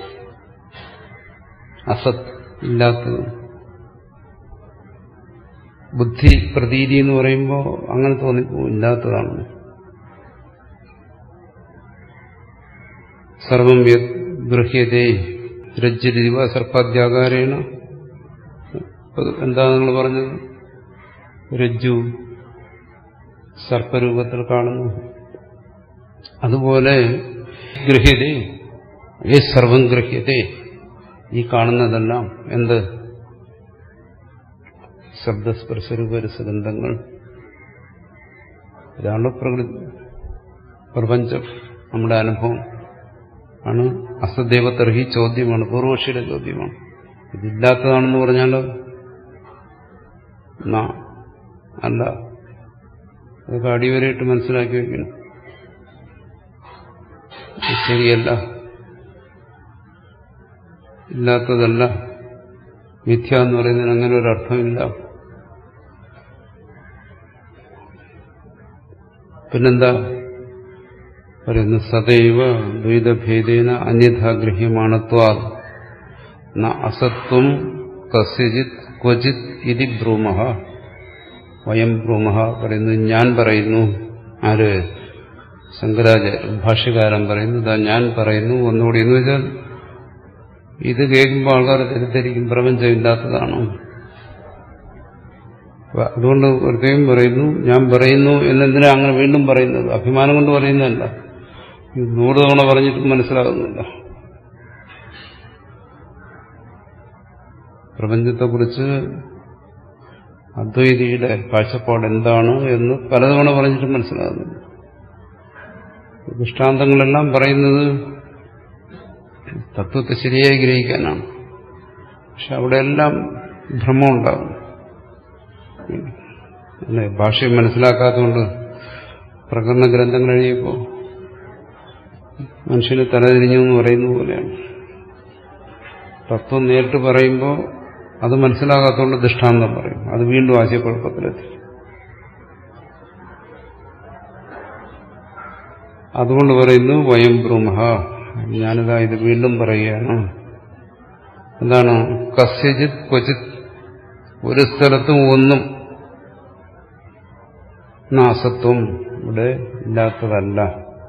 അസത് ഇല്ലാത്തത് ബുദ്ധി പ്രതീതി എന്ന് പറയുമ്പോൾ അങ്ങനെ തോന്നിപ്പോവും ഇല്ലാത്തതാണ് സർവം ഗൃഹ്യതേ രജ്ജരിവ സർപ്പാദ്യാകാരേണ എന്താ നിങ്ങൾ പറഞ്ഞത് രജ്ജു സർപ്പരൂപത്തിൽ കാണുന്നു അതുപോലെ ഗൃഹ്യതേ ഏ സർവം ഗൃഹ്യതേ ഈ കാണുന്നതെല്ലാം എന്ത് ശബ്ദസ്പർശരൂപരസഗന്ധങ്ങൾ ഇതാണ് പ്രകൃതി പ്രപഞ്ചം നമ്മുടെ അനുഭവം ആണ് അസദേവതർഹി ചോദ്യമാണ് പൂർവക്ഷിയുടെ ചോദ്യമാണ് ഇതില്ലാത്തതാണെന്ന് പറഞ്ഞാലോ എന്നാ അല്ല അതൊക്കെ അടിവരയിട്ട് മനസ്സിലാക്കി വയ്ക്കണം ശരിയല്ല ഇല്ലാത്തതല്ല മിഥ്യ എന്ന് പറയുന്നതിന് അങ്ങനെ ഒരു അർത്ഥമില്ല പിന്നെന്താ പറയുന്നു സദൈവ ദ്വൈതഭേദേന അന്യഥാഗ്രഹ്യമാണത്വാ അസത്വം കസ്യജിത് ക്വചിത് ഇതി ബ്രൂമ വയം ബ്രൂമ പറയുന്നു ഞാൻ പറയുന്നു ആര് ശങ്കരാചാര്യ ഭാഷ്യകാരൻ പറയുന്നു ഇതാ ഞാൻ പറയുന്നു ഒന്നുകൂടി എന്ന് വെച്ചാൽ ഇത് കേൾക്കുമ്പോൾ ആൾക്കാർ തെറ്റിദ്ധരിക്കും പ്രപഞ്ചമില്ലാത്തതാണ് അതുകൊണ്ട് പ്രത്യേകം പറയുന്നു ഞാൻ പറയുന്നു എന്നെന്തിനാ അങ്ങനെ വീണ്ടും പറയുന്നത് അഭിമാനം കൊണ്ട് പറയുന്നതല്ല ഇത് നൂറ് തവണ പറഞ്ഞിട്ടും മനസ്സിലാകുന്നില്ല പ്രപഞ്ചത്തെക്കുറിച്ച് അദ്വൈതിയുടെ കാഴ്ചപ്പാട് എന്താണ് എന്ന് പലതവണ പറഞ്ഞിട്ടും മനസ്സിലാകുന്നില്ല ദൃഷ്ടാന്തങ്ങളെല്ലാം പറയുന്നത് തത്വത്തെ ശരിയായി ഗ്രഹിക്കാനാണ് പക്ഷെ അവിടെയെല്ലാം ഭ്രമമുണ്ടാകും അല്ലെ ഭാഷയും മനസ്സിലാക്കാത്തതുകൊണ്ട് പ്രകടന ഗ്രന്ഥങ്ങൾ എഴുതിയപ്പോൾ മനുഷ്യന് തലതിരിഞ്ഞു എന്ന് പറയുന്ന പോലെയാണ് തത്വം നേരിട്ട് പറയുമ്പോൾ അത് മനസ്സിലാകാത്തതുകൊണ്ട് ദൃഷ്ടാന്തം പറയും അത് വീണ്ടും ആശയക്കുഴപ്പത്തിലെത്തി അതുകൊണ്ട് പറയുന്നു വയം ബ്രൂമഹ ഞാനിതാ ഇത് വീണ്ടും പറയുകയാണ് എന്താണ് കസ്യജിത് ക്വചിത് ഒരു സ്ഥലത്തും ഒന്നും നാസത്വം ഇവിടെ ഇല്ലാത്തതല്ല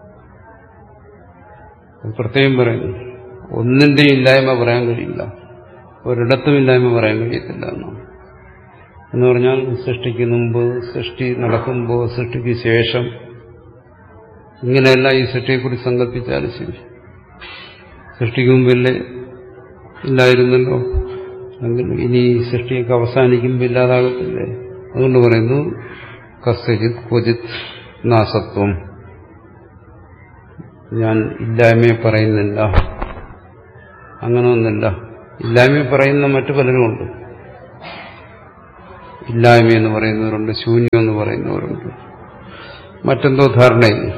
പ്രത്യേകം പറയുന്നു ഒന്നിന്റെയും ഇല്ലായ്മ പറയാൻ കഴിയില്ല ഒരിടത്തും ഇല്ലായ്മ പറയാൻ കഴിയത്തില്ല എന്നാണ് എന്ന് പറഞ്ഞാൽ സൃഷ്ടിക്ക് മുമ്പ് സൃഷ്ടി നടക്കുമ്പോൾ സൃഷ്ടിക്ക് ശേഷം ഇങ്ങനെയല്ല ഈ സൃഷ്ടിയെക്കുറിച്ച് സങ്കല്പിച്ചാലും ശരി സൃഷ്ടിക്ക് മുമ്പില്ലേ ഇല്ലായിരുന്നല്ലോ അല്ലെങ്കിൽ ഇനി സൃഷ്ടിയൊക്കെ അവസാനിക്കുമ്പോൾ ഇല്ലാതാകത്തില്ലേ അതുകൊണ്ട് പറയുന്നു കസ്യജിത് ക്വചിത് നാസത്വം ഞാൻ ഇല്ലായ്മയെ പറയുന്നില്ല അങ്ങനെ ഒന്നില്ല ഇല്ലായ്മയെ പറയുന്ന മറ്റു പലരുമുണ്ട് ഇല്ലായ്മ എന്ന് പറയുന്നവരുണ്ട് ശൂന്യം എന്ന് പറയുന്നവരുണ്ട് മറ്റെന്തോ ധാരണയില്ല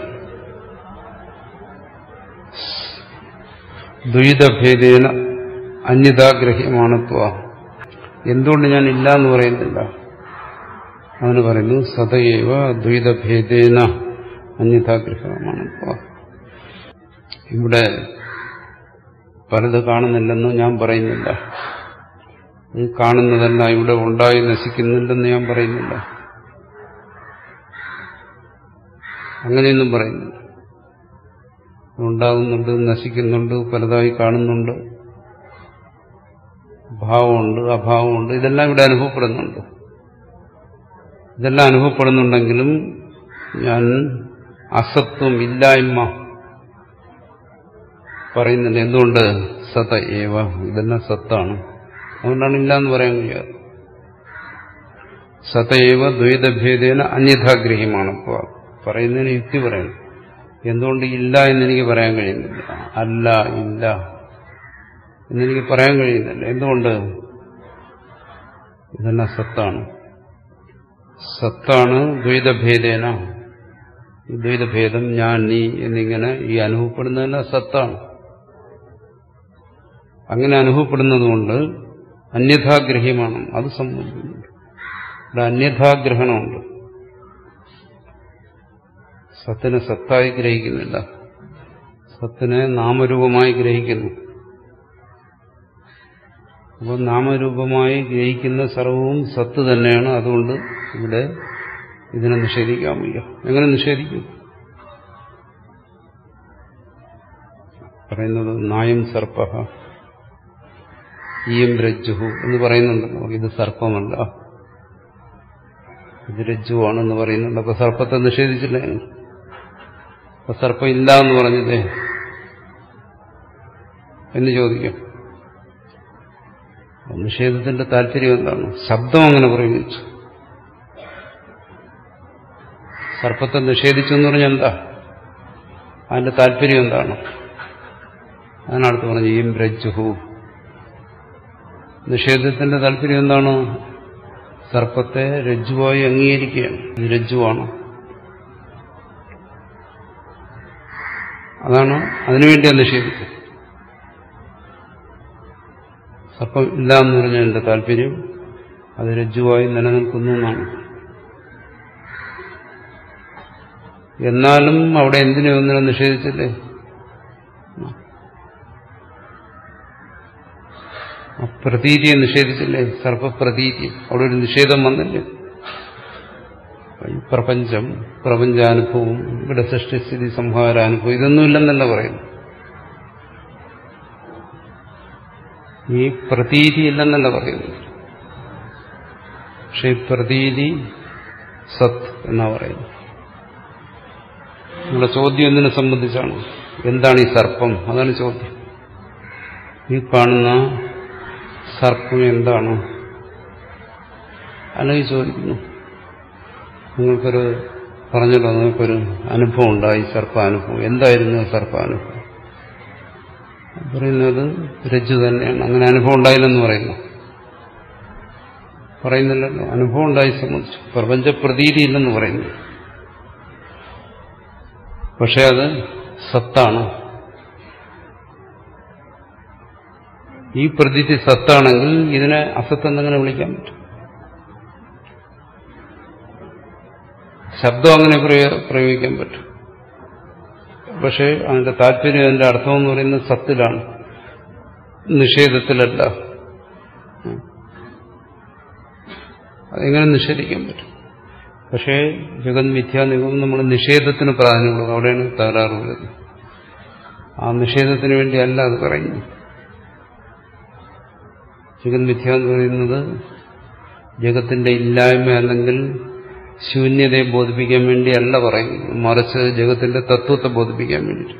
ദ്വൈതഭേദേന അന്യതാഗ്രഹ്യമാണത്വ എന്തുകൊണ്ട് ഞാൻ ഇല്ല എന്ന് പറയുന്നില്ല അതിന് പറയുന്നു സതയേവ ദ്വൈതഭേദേന അന്യതാഗ്രഹമാണത്വ ഇവിടെ പലത് കാണുന്നില്ലെന്ന് ഞാൻ പറയുന്നില്ല ഈ കാണുന്നതല്ല ഇവിടെ ഉണ്ടായി നശിക്കുന്നില്ലെന്ന് ഞാൻ പറയുന്നില്ല അങ്ങനെയൊന്നും പറയുന്നില്ല ഉണ്ടാകുന്നുണ്ട് നശിക്കുന്നുണ്ട് പലതായി കാണുന്നുണ്ട് ഭാവമുണ്ട് അഭാവമുണ്ട് ഇതെല്ലാം ഇവിടെ അനുഭവപ്പെടുന്നുണ്ട് ഇതെല്ലാം അനുഭവപ്പെടുന്നുണ്ടെങ്കിലും ഞാൻ അസത്വം ഇല്ലായ്മ പറയുന്നുണ്ട് എന്തുകൊണ്ട് സത ഏവ ഇതെല്ലാം സത്താണ് അതുകൊണ്ടാണ് ഇല്ല എന്ന് പറയാൻ കഴിയാറ് സതയേവ ദ്വൈതഭേദേന അന്യഥാഗ്രഹ്യമാണ് ഇപ്പോൾ പറയുന്നതിന് യുക്തി പറയണം എന്തുകൊണ്ട് ഇല്ല എന്നെനിക്ക് പറയാൻ കഴിയുന്നില്ല അല്ല ഇല്ല എന്നെനിക്ക് പറയാൻ കഴിയുന്നില്ല എന്തുകൊണ്ട് ഇതെല്ലാം സത്താണ് സത്താണ് ദ്വൈതഭേദേന ഈ ദ്വൈതഭേദം ഞാൻ നീ എന്നിങ്ങനെ ഈ അനുഭവപ്പെടുന്നതെല്ലാം സത്താണ് അങ്ങനെ അനുഭവപ്പെടുന്നതുകൊണ്ട് അന്യഥാഗ്രഹ്യമാണ് അത് സംബന്ധിക്കുന്നുണ്ട് ഇവിടെ അന്യഥാഗ്രഹണമുണ്ട് സത്തിനെ സത്തായി ഗ്രഹിക്കുന്നില്ല സത്തിനെ നാമരൂപമായി ഗ്രഹിക്കുന്നു അപ്പോൾ നാമരൂപമായി ഗ്രഹിക്കുന്ന സർവവും സത്ത് തന്നെയാണ് അതുകൊണ്ട് ഇവിടെ ഇതിനെ നിഷേധിക്കാൻ വയ്യ എങ്ങനെ നിഷേധിക്കും പറയുന്നത് നായം സർപ്പ ഈയം രജ്ജുഹു എന്ന് പറയുന്നുണ്ടല്ലോ ഇത് സർപ്പമല്ല ഇത് രജ്ജുവാണെന്ന് പറയുന്നുണ്ട് അപ്പൊ സർപ്പത്തെ നിഷേധിച്ചില്ലേ അപ്പൊ സർപ്പം ഇല്ല എന്ന് പറഞ്ഞതേ എന്ന് ചോദിക്കും നിഷേധത്തിന്റെ താല്പര്യം എന്താണ് ശബ്ദം അങ്ങനെ പ്രയോഗിച്ചു സർപ്പത്തെ നിഷേധിച്ചു എന്ന് പറഞ്ഞാൽ എന്താ അതിന്റെ താല്പര്യം എന്താണ് അതിനടുത്ത് പറഞ്ഞു ഈം രജ്ജുഹു നിഷേധത്തിന്റെ താല്പര്യം എന്താണ് സർപ്പത്തെ രജ്ജുവായി അംഗീകരിക്കുകയാണ് ഇത് രജ്ജുവാണ് അതാണ് അതിനുവേണ്ടിയാണ് നിഷേധിച്ചത് സർപ്പം ഇല്ല എന്ന് പറഞ്ഞ എന്റെ താല്പര്യം അത് രജ്ജുവായി നിലനിൽക്കുന്നു എന്നാണ് എന്നാലും അവിടെ എന്തിനെ ഒന്നിനെ നിഷേധിച്ചില്ലേ ആ പ്രതീതിയെ നിഷേധിച്ചില്ലേ സർപ്പപ്രതീതി അവിടെ ഒരു നിഷേധം വന്നില്ലേ ഈ പ്രപഞ്ചം പ്രപഞ്ചാനുഭവം ഇവിടെ സൃഷ്ടിസ്ഥിതി സംഹാരാനുഭവം ഇതൊന്നുമില്ലെന്നല്ല പറയുന്നു ഈ പ്രതീതി ഇല്ലെന്നല്ല പറയുന്നു പക്ഷെ ഈ പ്രതീതി സത് എന്നാ പറയുന്നു നമ്മുടെ ചോദ്യം എന്തിനെ സംബന്ധിച്ചാണ് എന്താണ് ഈ സർപ്പം അതാണ് ചോദ്യം ഈ കാണുന്ന സർപ്പം എന്താണ് അല്ലെങ്കിൽ ചോദിക്കുന്നു നിങ്ങൾക്കൊരു പറഞ്ഞല്ലോ നിങ്ങൾക്കൊരു അനുഭവം ഉണ്ടായി സർപ്പാനുഭവം എന്തായിരുന്നു സർപ്പാനുഭവം പറയുന്നത് രജ്ജു തന്നെയാണ് അങ്ങനെ അനുഭവം ഉണ്ടായില്ലെന്ന് പറയുന്നു പറയുന്നില്ലല്ലോ അനുഭവം ഉണ്ടായി സംബന്ധിച്ചു പ്രപഞ്ച പ്രതീതി ഇല്ലെന്ന് പറയുന്നു പക്ഷെ അത് സത്താണ് ഈ പ്രതീതി സത്താണെങ്കിൽ ഇതിനെ അസത്തെന്നെങ്ങനെ വിളിക്കാൻ പറ്റും ശബ്ദം അങ്ങനെ പ്രയോഗിക്കാൻ പറ്റും പക്ഷെ അതിന്റെ താല്പര്യം അതിന്റെ അർത്ഥം എന്ന് പറയുന്നത് സത്തിലാണ് നിഷേധത്തിലല്ല അതെങ്ങനെ നിഷേധിക്കാൻ പറ്റും പക്ഷേ ജഗത് മിഥ്യാനിഗം നമ്മൾ നിഷേധത്തിന് പ്രാധാന്യം കൊടുക്കും അവിടെയാണ് തകരാറ് വരുന്നത് ആ നിഷേധത്തിന് വേണ്ടിയല്ല അത് പറയുന്നു ജഗത് മിഥ്യ എന്ന് പറയുന്നത് ജഗത്തിന്റെ ഇല്ലായ്മ അല്ലെങ്കിൽ ശൂന്യതയെ ബോധിപ്പിക്കാൻ വേണ്ടിയല്ല പറയുന്നത് മറിച്ച് ജഗത്തിന്റെ തത്വത്തെ ബോധിപ്പിക്കാൻ വേണ്ടി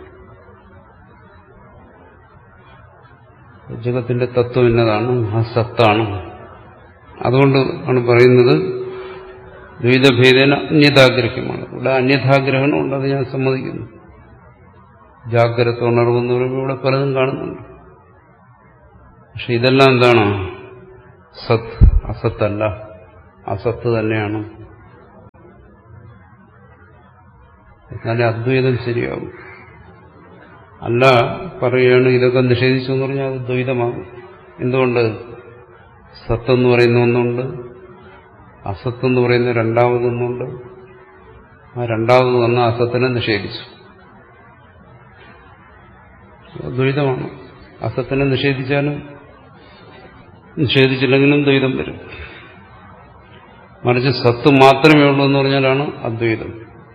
ജഗത്തിന്റെ തത്വം എന്നതാണ് ആ സത്താണ് അതുകൊണ്ട് ആണ് പറയുന്നത് ദ്വൈതഭേദന അന്യതാഗ്രഹ്യമാണ് ഇവിടെ അന്യതാഗ്രഹണം ഉണ്ട് അത് ഞാൻ സമ്മതിക്കുന്നു ജാഗ്രത ഉണർവെന്ന് പറയുമ്പോൾ ഇവിടെ പലതും കാണുന്നുണ്ട് പക്ഷെ ഇതെല്ലാം എന്താണ് സത് അസത്തല്ല അസത്ത് തന്നെയാണ് എന്നാലേ അദ്വൈതം ശരിയാവും അല്ല പറയുകയാണ് ഇതൊക്കെ നിഷേധിച്ചു എന്ന് പറഞ്ഞാൽ അത് ദ്വൈതമാകും എന്തുകൊണ്ട് സത്തെന്ന് പറയുന്ന ഒന്നുണ്ട് അസത്തെന്ന് പറയുന്ന രണ്ടാമതൊന്നുണ്ട് ആ രണ്ടാമത് വന്ന അസത്തിനെ നിഷേധിച്ചു ദ്വൈതമാണ് അസത്തിനെ നിഷേധിച്ചാലും നിഷേധിച്ചില്ലെങ്കിലും ദ്വൈതം വരും മറിച്ച് സത്ത് മാത്രമേ ഉള്ളൂ എന്ന് പറഞ്ഞാലാണ് അദ്വൈതം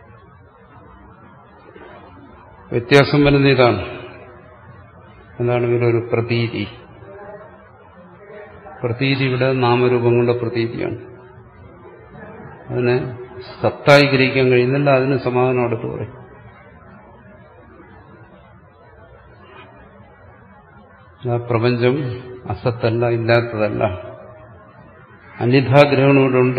വ്യത്യാസം വരുന്ന ഇതാണ് എന്താണ് ഇവരൊരു പ്രതീതി പ്രതീതി ഇവിടെ നാമരൂപങ്ങളുടെ പ്രതീതിയാണ് അതിനെ സത്തായി ഗ്രഹിക്കാൻ കഴിയുന്നില്ല അതിന് സമാധാനം അടുത്ത് പറയും ആ പ്രപഞ്ചം അസത്തല്ല ഇല്ലാത്തതല്ല അന്യഥാഗ്രഹണം ഇവിടെ ഉണ്ട്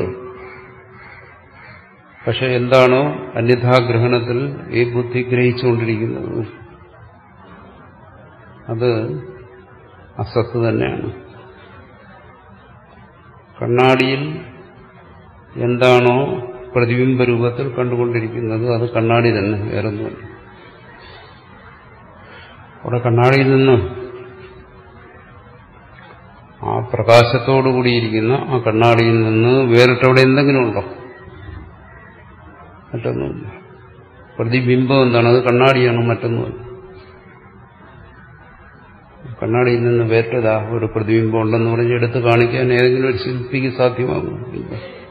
പക്ഷെ എന്താണോ അന്യഥാഗ്രഹണത്തിൽ ഈ ബുദ്ധി ഗ്രഹിച്ചുകൊണ്ടിരിക്കുന്നത് അത് അസത്ത് തന്നെയാണ് കണ്ണാടിയിൽ എന്താണോ പ്രതിബിംബ രൂപത്തിൽ കണ്ടുകൊണ്ടിരിക്കുന്നത് അത് കണ്ണാടി തന്നെ വേറൊന്നുമല്ല അവിടെ കണ്ണാടിയിൽ നിന്ന് ആ പ്രകാശത്തോടു കൂടിയിരിക്കുന്ന ആ കണ്ണാടിയിൽ നിന്ന് വേറിട്ടവിടെ എന്തെങ്കിലും ഉണ്ടോ മറ്റൊന്നുമില്ല പ്രതിബിംബം എന്താണ് അത് കണ്ണാടിയാണ് മറ്റൊന്നുമല്ല കണ്ണാടിയിൽ നിന്ന് വേറ്റതാ ഒരു പ്രതിബിംബം ഉണ്ടെന്ന് പറഞ്ഞ് എടുത്ത് കാണിക്കാൻ ഏതെങ്കിലും ഒരു ശില്പിക്ക് സാധ്യമാകും ഇല്ല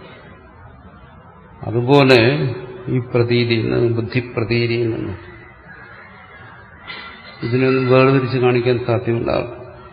അതുപോലെ ഈ പ്രതീതിയിൽ നിന്ന് ബുദ്ധിപ്രതീതിയിൽ നിന്ന് ഇതിനൊന്നും വേർതിരിച്ച് കാണിക്കാൻ സാധ്യമുണ്ടാകും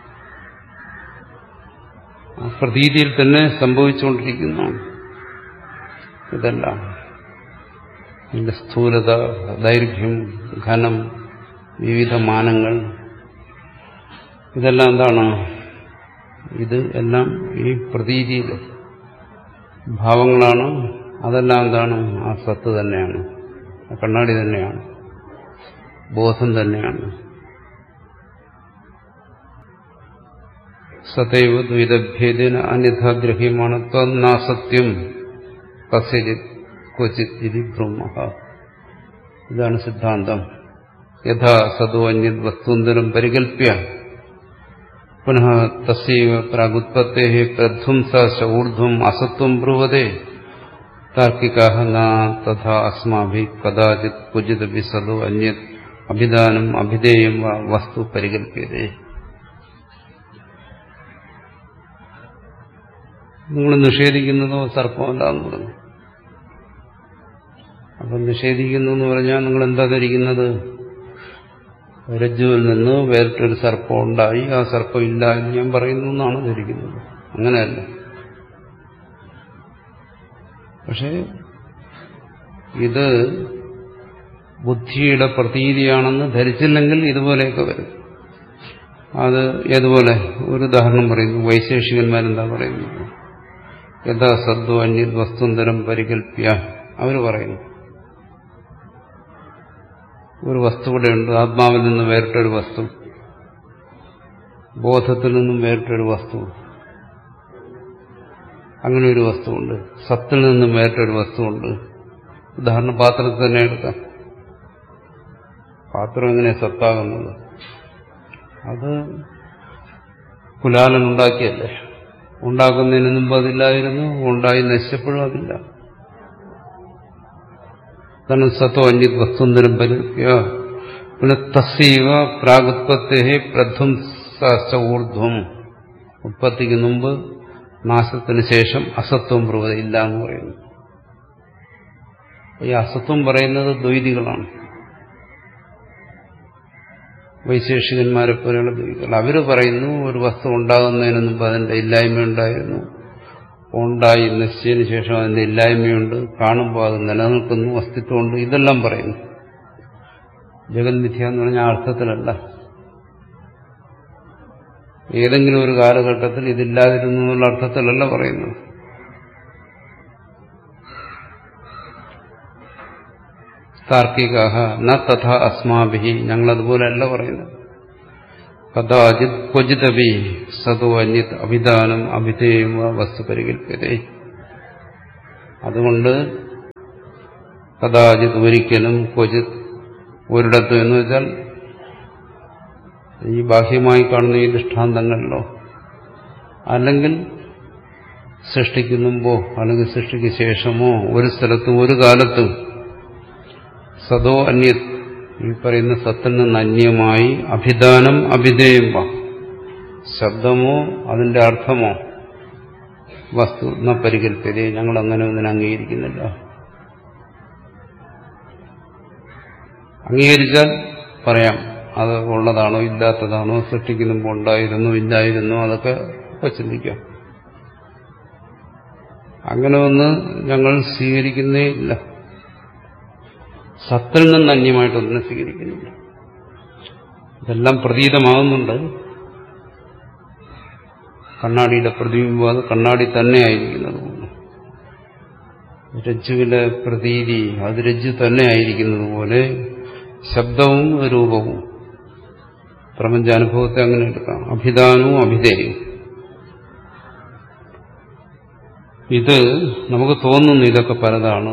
ആ പ്രതീതിയിൽ തന്നെ സംഭവിച്ചുകൊണ്ടിരിക്കുന്നതാണ് ഇതെല്ലാം ഇതിന്റെ സ്ഥൂലത ദൈർഘ്യം ഘനം വിവിധ മാനങ്ങൾ ഇതെല്ലാം എന്താണ് ഇത് എല്ലാം ഈ പ്രതീതിയിൽ ഭാവങ്ങളാണ് അതെല്ലാം എന്താണ് ആ സത്ത് തന്നെയാണ് ആ കണ്ണാടി തന്നെയാണ് ബോധം തന്നെയാണ് സതൈവ ദ്വൈതഭേദന അന്യഥാഗ്രഹ്യമാണ് തന്നാസത്യം കസ്യജിത് ക്വചിത് ഇതി ബ്രഹ്മ ഇതാണ് സിദ്ധാന്തം യഥാ സതോ അന്യത് വസ്തുന്തരം പരികൽപ്യ പുനഃ തസ്യവ പ്രാഗുത്പത്തേ പ്രധ്വംസ ഊർധ്വം അസത്വം ബ്രുവതേ താർക്കികാ ന തഥാ അസ്മാഭി കഥാചിത് ക്വചിദപി സതോ അന്യത് അഭിദാനം അഭിധേയം വ വസ്തു പരികൽപ്യതേ നിങ്ങൾ നിഷേധിക്കുന്നതോ സർപ്പമല്ല എന്ന് പറഞ്ഞു അപ്പം നിഷേധിക്കുന്നു എന്ന് പറഞ്ഞാൽ നിങ്ങൾ എന്താ ധരിക്കുന്നത് രജ്ജുവിൽ നിന്ന് വേറിട്ടൊരു സർപ്പം ഉണ്ടായി ആ സർപ്പം ഇല്ല എന്ന് ഞാൻ പറയുന്നു എന്നാണ് ധരിക്കുന്നത് അങ്ങനെയല്ല പക്ഷേ ഇത് ബുദ്ധിയുടെ പ്രതീതിയാണെന്ന് ധരിച്ചില്ലെങ്കിൽ ഇതുപോലെയൊക്കെ വരും അത് ഏതുപോലെ ഒരു ഉദാഹരണം പറയുന്നു വൈശേഷികന്മാരെന്താ പറയുന്നത് യഥാ സദ്വ അന്യത് വസ്തുന്തരം പരികൽപ്യ അവർ പറയുന്നു ഒരു വസ്തു ഇവിടെയുണ്ട് ആത്മാവിൽ നിന്ന് വേറിട്ടൊരു വസ്തു ബോധത്തിൽ നിന്നും വേറിട്ടൊരു വസ്തു അങ്ങനെ ഒരു വസ്തുവുണ്ട് സത്തിൽ നിന്നും വേറിട്ടൊരു വസ്തുവുണ്ട് ഉദാഹരണം പാത്രത്തിൽ തന്നെ എടുക്കാം പാത്രം എങ്ങനെ സത്താകുന്നത് അത് കുലാലൻ ഉണ്ടാക്കിയല്ലേ ഉണ്ടാക്കുന്നതിന് മുമ്പ് അതില്ലായിരുന്നു ഉണ്ടായി നശിച്ചപ്പോഴും അതില്ല അതാണ് സത്തോ അന്യത് വസ്തുന്തരം പരിപ്യ പിന്നെ തസ്സീവ പ്രാഗുത്പത്തെ പ്രധ്വംസ ഊർധ്വം ഉത്പത്തിക്ക് മുമ്പ് നാശത്തിന് ശേഷം അസത്വം പ്രവത ഇല്ല എന്ന് പറയുന്നു ഈ അസത്വം പറയുന്നത് ദ്വൈതികളാണ് വൈശേഷികന്മാരെ പോലെയുള്ള ദ്വൈതികൾ അവർ പറയുന്നു ഒരു വസ്തു ഉണ്ടാകുന്നതിന് മുമ്പ് അതിന്റെ ഇല്ലായ്മ ഉണ്ടായിരുന്നു ഉണ്ടായി നശിച്ചതിന് ശേഷം അതിന്റെ ഇല്ലായ്മയുണ്ട് കാണുമ്പോൾ അത് നിലനിൽക്കുന്നു അസ്തിത്വമുണ്ട് ഇതെല്ലാം പറയുന്നു ജഗന്മിഥ്യ എന്ന് പറഞ്ഞ അർത്ഥത്തിലല്ല ഏതെങ്കിലും ഒരു കാലഘട്ടത്തിൽ ഇതില്ലാതിരുന്നു എന്നുള്ള അർത്ഥത്തിലല്ല പറയുന്നത് താർക്കിക ന തഥ അസ്മാഭി ഞങ്ങളതുപോലെയല്ല പറയുന്നത് കഥാചിത് ക്വചിതപി സതോ അന്യത് അഭിദാനം അഭിധേയം വസ്തു പരികൽപ്യതേ അതുകൊണ്ട് കഥാചിത് ഒരിക്കലും ക്വചിത് ഒരിടത്തും എന്ന് വെച്ചാൽ ഈ ബാഹ്യമായി കാണുന്ന ഈ ദൃഷ്ടാന്തങ്ങളിലോ അല്ലെങ്കിൽ സൃഷ്ടിക്ക് മുമ്പോ അല്ലെങ്കിൽ സൃഷ്ടിക്ക് ശേഷമോ ഒരു സ്ഥലത്തും ഒരു കാലത്തും സതോ അന്യ ഈ പറയുന്ന സത്തിൽ നിന്ന് അന്യമായി അഭിദാനം അഭിധേയം വാ ശബ്ദമോ അതിന്റെ അർത്ഥമോ വസ്തു എന്ന പരികല്പതയെ ഞങ്ങൾ അങ്ങനെ ഒന്നിനെ അംഗീകരിക്കുന്നില്ല അംഗീകരിച്ചാൽ പറയാം അത് ഉള്ളതാണോ ഇല്ലാത്തതാണോ സൃഷ്ടിക്ക് മുമ്പ് ഉണ്ടായിരുന്നു ഇല്ലായിരുന്നു അതൊക്കെ ഒക്കെ ചിന്തിക്കാം അങ്ങനെ ഒന്ന് ഞങ്ങൾ സ്വീകരിക്കുന്നേ ഇല്ല സത്തിൽ നിന്ന് അന്യമായിട്ടൊന്നിനെ സ്വീകരിക്കുന്നില്ല ഇതെല്ലാം പ്രതീതമാകുന്നുണ്ട് കണ്ണാടിയുടെ പ്രതിബിംബം അത് കണ്ണാടി തന്നെ ആയിരിക്കുന്നത് പോലെ രജ്ജുവിലെ പ്രതീതി അത് രജ്ജു തന്നെ ആയിരിക്കുന്നത് പോലെ ശബ്ദവും രൂപവും പ്രപഞ്ചാനുഭവത്തെ അങ്ങനെ എടുക്കാം അഭിധാനവും അഭിധേയവും ഇത് നമുക്ക് തോന്നുന്നു ഇതൊക്കെ പലതാണ്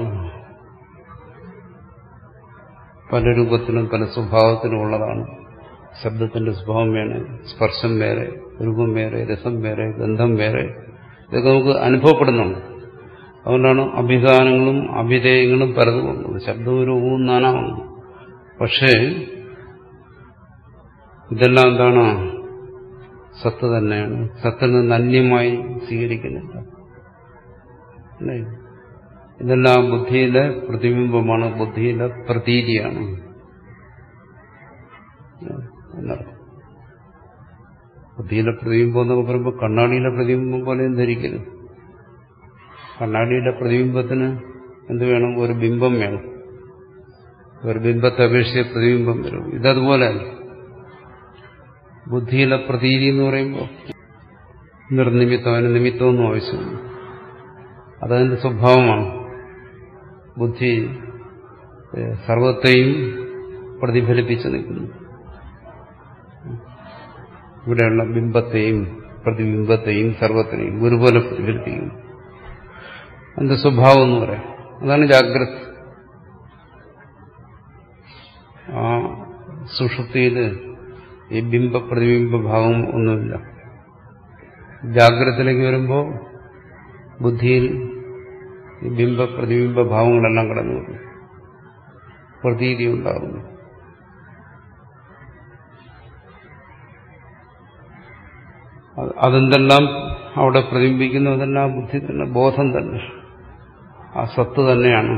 പല രൂപത്തിലും പല സ്വഭാവത്തിലും ഉള്ളതാണ് ശബ്ദത്തിന്റെ സ്വഭാവം വേറെ സ്പർശം വേറെ രൂപം വേറെ രസം വേറെ ഗന്ധം വേറെ ഇതൊക്കെ നമുക്ക് അനുഭവപ്പെടുന്നുണ്ട് അതുകൊണ്ടാണ് അഭിധാനങ്ങളും അഭിധേയങ്ങളും പലതും വന്നത് ശബ്ദവും രൂപവും നാനാണ് പക്ഷേ ഇതെല്ലാം എന്താണ് സത്ത് തന്നെയാണ് സത്തിൽ നിന്ന് അന്യമായി സ്വീകരിക്കുന്നില്ല അല്ലേ? ഇതെല്ലാം ബുദ്ധിയിലെ പ്രതിബിംബമാണ് ബുദ്ധിയിലെ പ്രതീതിയാണ് എന്നർത്ഥം ബുദ്ധിയിലെ പ്രതിബിംബം എന്നൊക്കെ പറയുമ്പോൾ കണ്ണാടിയിലെ പ്രതിബിംബം പോലെയും ധരിക്കരുത് കണ്ണാടിയുടെ പ്രതിബിംബത്തിന് എന്ത് വേണം ഒരു ബിംബം വേണം ഒരു ബിംബത്തെ അപേക്ഷിച്ച് പ്രതിബിംബം വരും ഇതതുപോലെ ബുദ്ധിയിലെ പ്രതീതി എന്ന് പറയുമ്പോൾ നിർനിമിത്തം അതിന് നിമിത്തമൊന്നും ആവശ്യമില്ല അതതിന്റെ സ്വഭാവമാണ് ബുദ്ധി ഏഹ്, സർവത്തെയും പ്രതിഫലിപ്പിച്ച് നിൽക്കുന്നു ഇവിടെയുള്ള ബിംബത്തെയും പ്രതിബിംബത്തെയും സർവത്തിനെയും ഒരുപോലെ പ്രതിഫലിപ്പിക്കുന്നു അതിന്റെ സ്വഭാവം എന്ന് പറയാം അതാണ് ജാഗ്രത ആ സുഷുപ്തിയിൽ ഈ ബിംബ പ്രതിബിംബ ഭാവം ഒന്നുമില്ല ജാഗ്രതത്തിലേക്ക് വരുമ്പോൾ ബുദ്ധിയിൽ ഈ ബിംബ പ്രതിബിംബ ഭാവങ്ങളെല്ലാം കടന്നു വരുന്നു പ്രതീതി ഉണ്ടാകുന്നു അത് അതെന്തെല്ലാം അവിടെ പ്രതിബിംബിക്കുന്നു അതെല്ലാം ബുദ്ധി തന്നെ ബോധം തന്നെ ആ സത്ത് തന്നെയാണ്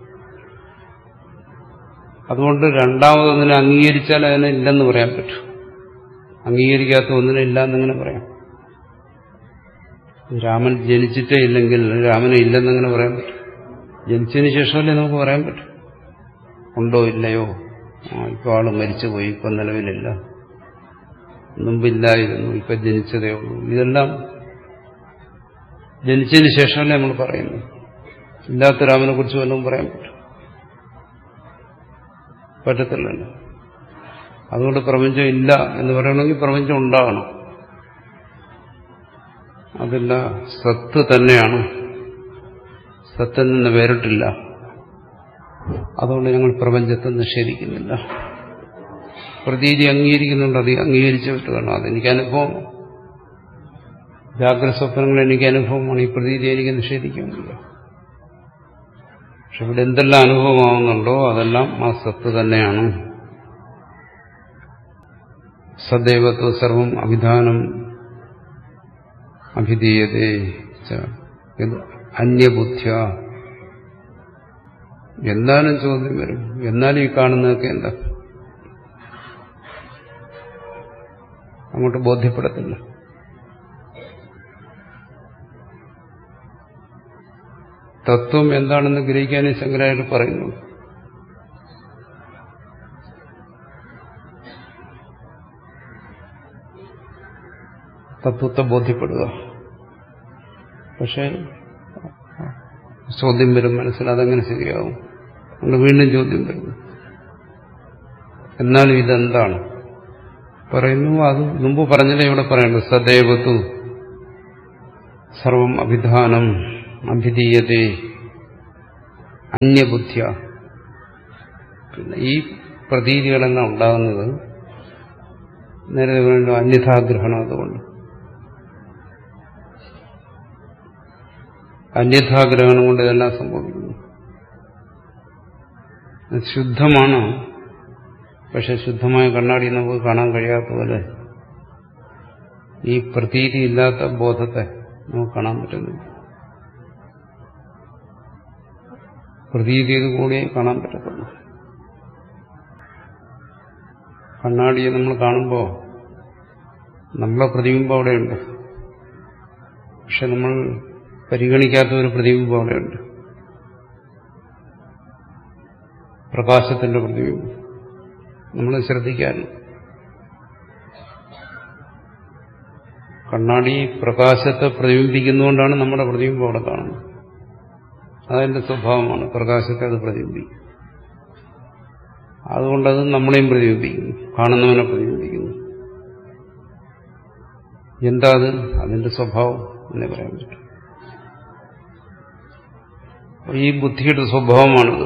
അതുകൊണ്ട് രണ്ടാമതൊന്നിനെ അംഗീകരിച്ചാൽ അതിനെ ഇല്ലെന്ന് പറയാൻ പറ്റും അംഗീകരിക്കാത്ത ഒന്നിനെ ഇല്ല എന്നിങ്ങനെ പറയാം രാമൻ ജനിച്ചിട്ടേ ഇല്ലെങ്കിൽ രാമനെ ഇല്ലെന്നെങ്ങനെ പറയാൻ പറ്റും ജനിച്ചതിന് ശേഷമല്ലേ നമുക്ക് പറയാൻ പറ്റും ഉണ്ടോ ഇല്ലയോ ആ ഇപ്പൊ ആള് മരിച്ചുപോയി ഇപ്പൊ നിലവിലില്ല മുമ്പില്ലായിരുന്നു ഇപ്പൊ ജനിച്ചതേ ഉള്ളൂ ഇതെല്ലാം ജനിച്ചതിന് ശേഷമല്ലേ നമ്മൾ പറയുന്നത് ഇല്ലാത്ത രാമനെ കുറിച്ച് വല്ലതും പറയാൻ പറ്റും പറ്റത്തില്ലല്ലോ അതുകൊണ്ട് പ്രപഞ്ചം ഇല്ല എന്ന് പറയണമെങ്കിൽ പ്രപഞ്ചം ഉണ്ടാകണം അതല്ല സത്ത് തന്നെയാണ് സത്തിൽ നിന്ന് വേറിട്ടില്ല അതുകൊണ്ട് ഞങ്ങൾ പ്രപഞ്ചത്തെ നിഷേധിക്കുന്നില്ല പ്രതീതി അംഗീകരിക്കുന്നുണ്ട് അത് അംഗീകരിച്ചു വിട്ടുകയാണ് അതെനിക്ക് അനുഭവം ജാഗ്രത സ്വപ്നങ്ങൾ എനിക്ക് അനുഭവമാണ് ഈ പ്രതീതി എനിക്ക് നിഷേധിക്കുന്നില്ല പക്ഷെ ഇവിടെ എന്തെല്ലാം അനുഭവമാവുന്നുണ്ടോ അതെല്ലാം ആ സത്ത് തന്നെയാണ് സദൈവത്വ സർവം അഭിധാനം അഭിധീയതേ ച. ഇത് അന്യബുദ്ധ്യ എന്നാലും ചോദ്യം വരും എന്നാലും ഈ കാണുന്നതൊക്കെ എന്താ അങ്ങോട്ട് ബോധ്യപ്പെടത്തില്ല തത്വം എന്താണെന്ന് ഗ്രഹിക്കാനേ ശങ്കരാചാര്യ പറയുന്നു തത്വത്തെ ബോധ്യപ്പെടുക പക്ഷേ ചോദ്യം വരും മനസ്സിൽ അതെങ്ങനെ ശരിയാവും അതുകൊണ്ട് വീണ്ടും ചോദ്യം വരുന്നു എന്നാലും ഇതെന്താണ് പറയുന്നു അത് മുമ്പ് പറഞ്ഞില്ലേ ഇവിടെ പറയേണ്ടത് സദൈവത്തു സർവം അഭിധാനം അഭിധീയതേ അന്യബുദ്ധിയ പിന്നെ ഈ പ്രതീതികളെല്ലാം ഉണ്ടാകുന്നത് നേരത്തെ പറഞ്ഞു അന്യഥാഗ്രഹണം അതുകൊണ്ട് അന്യഥാഗ്രഹണം കൊണ്ട് ഇതെല്ലാം സംഭവിക്കുന്നു ഇത് ശുദ്ധമാണ് പക്ഷെ ശുദ്ധമായ കണ്ണാടി നമുക്ക് കാണാൻ കഴിയാത്ത പോലെ ഈ പ്രതീതി ഇല്ലാത്ത ബോധത്തെ നമുക്ക് കാണാൻ പറ്റുന്നില്ല പ്രതീതിയത് കൂടി കാണാൻ പറ്റത്തുള്ളൂ കണ്ണാടിയെ നമ്മൾ കാണുമ്പോൾ നമ്മളെ പ്രതിബിംബം അവിടെയുണ്ട് പക്ഷെ നമ്മൾ പരിഗണിക്കാത്ത ഒരു പ്രതിബിംബം അവിടെയുണ്ട് പ്രകാശത്തിന്റെ പ്രതിബിംബം നമ്മൾ ശ്രദ്ധിക്കാറില്ല കണ്ണാടി പ്രകാശത്തെ പ്രതിബിംബിക്കുന്നതുകൊണ്ടാണ് നമ്മുടെ പ്രതിബിംബം അവിടെ കാണുന്നത് അതെന്റെ സ്വഭാവമാണ് പ്രകാശത്തെ അത് പ്രതിബിംബിക്കും അതുകൊണ്ടത് നമ്മളെയും പ്രതിബിംബിക്കുന്നു കാണുന്നവനെ പ്രതിബിംബിക്കുന്നു എന്താ അത് അതിന്റെ സ്വഭാവം എന്നേ പറയാൻ പറ്റും ഈ ബുദ്ധിയുടെ സ്വഭാവമാണിത്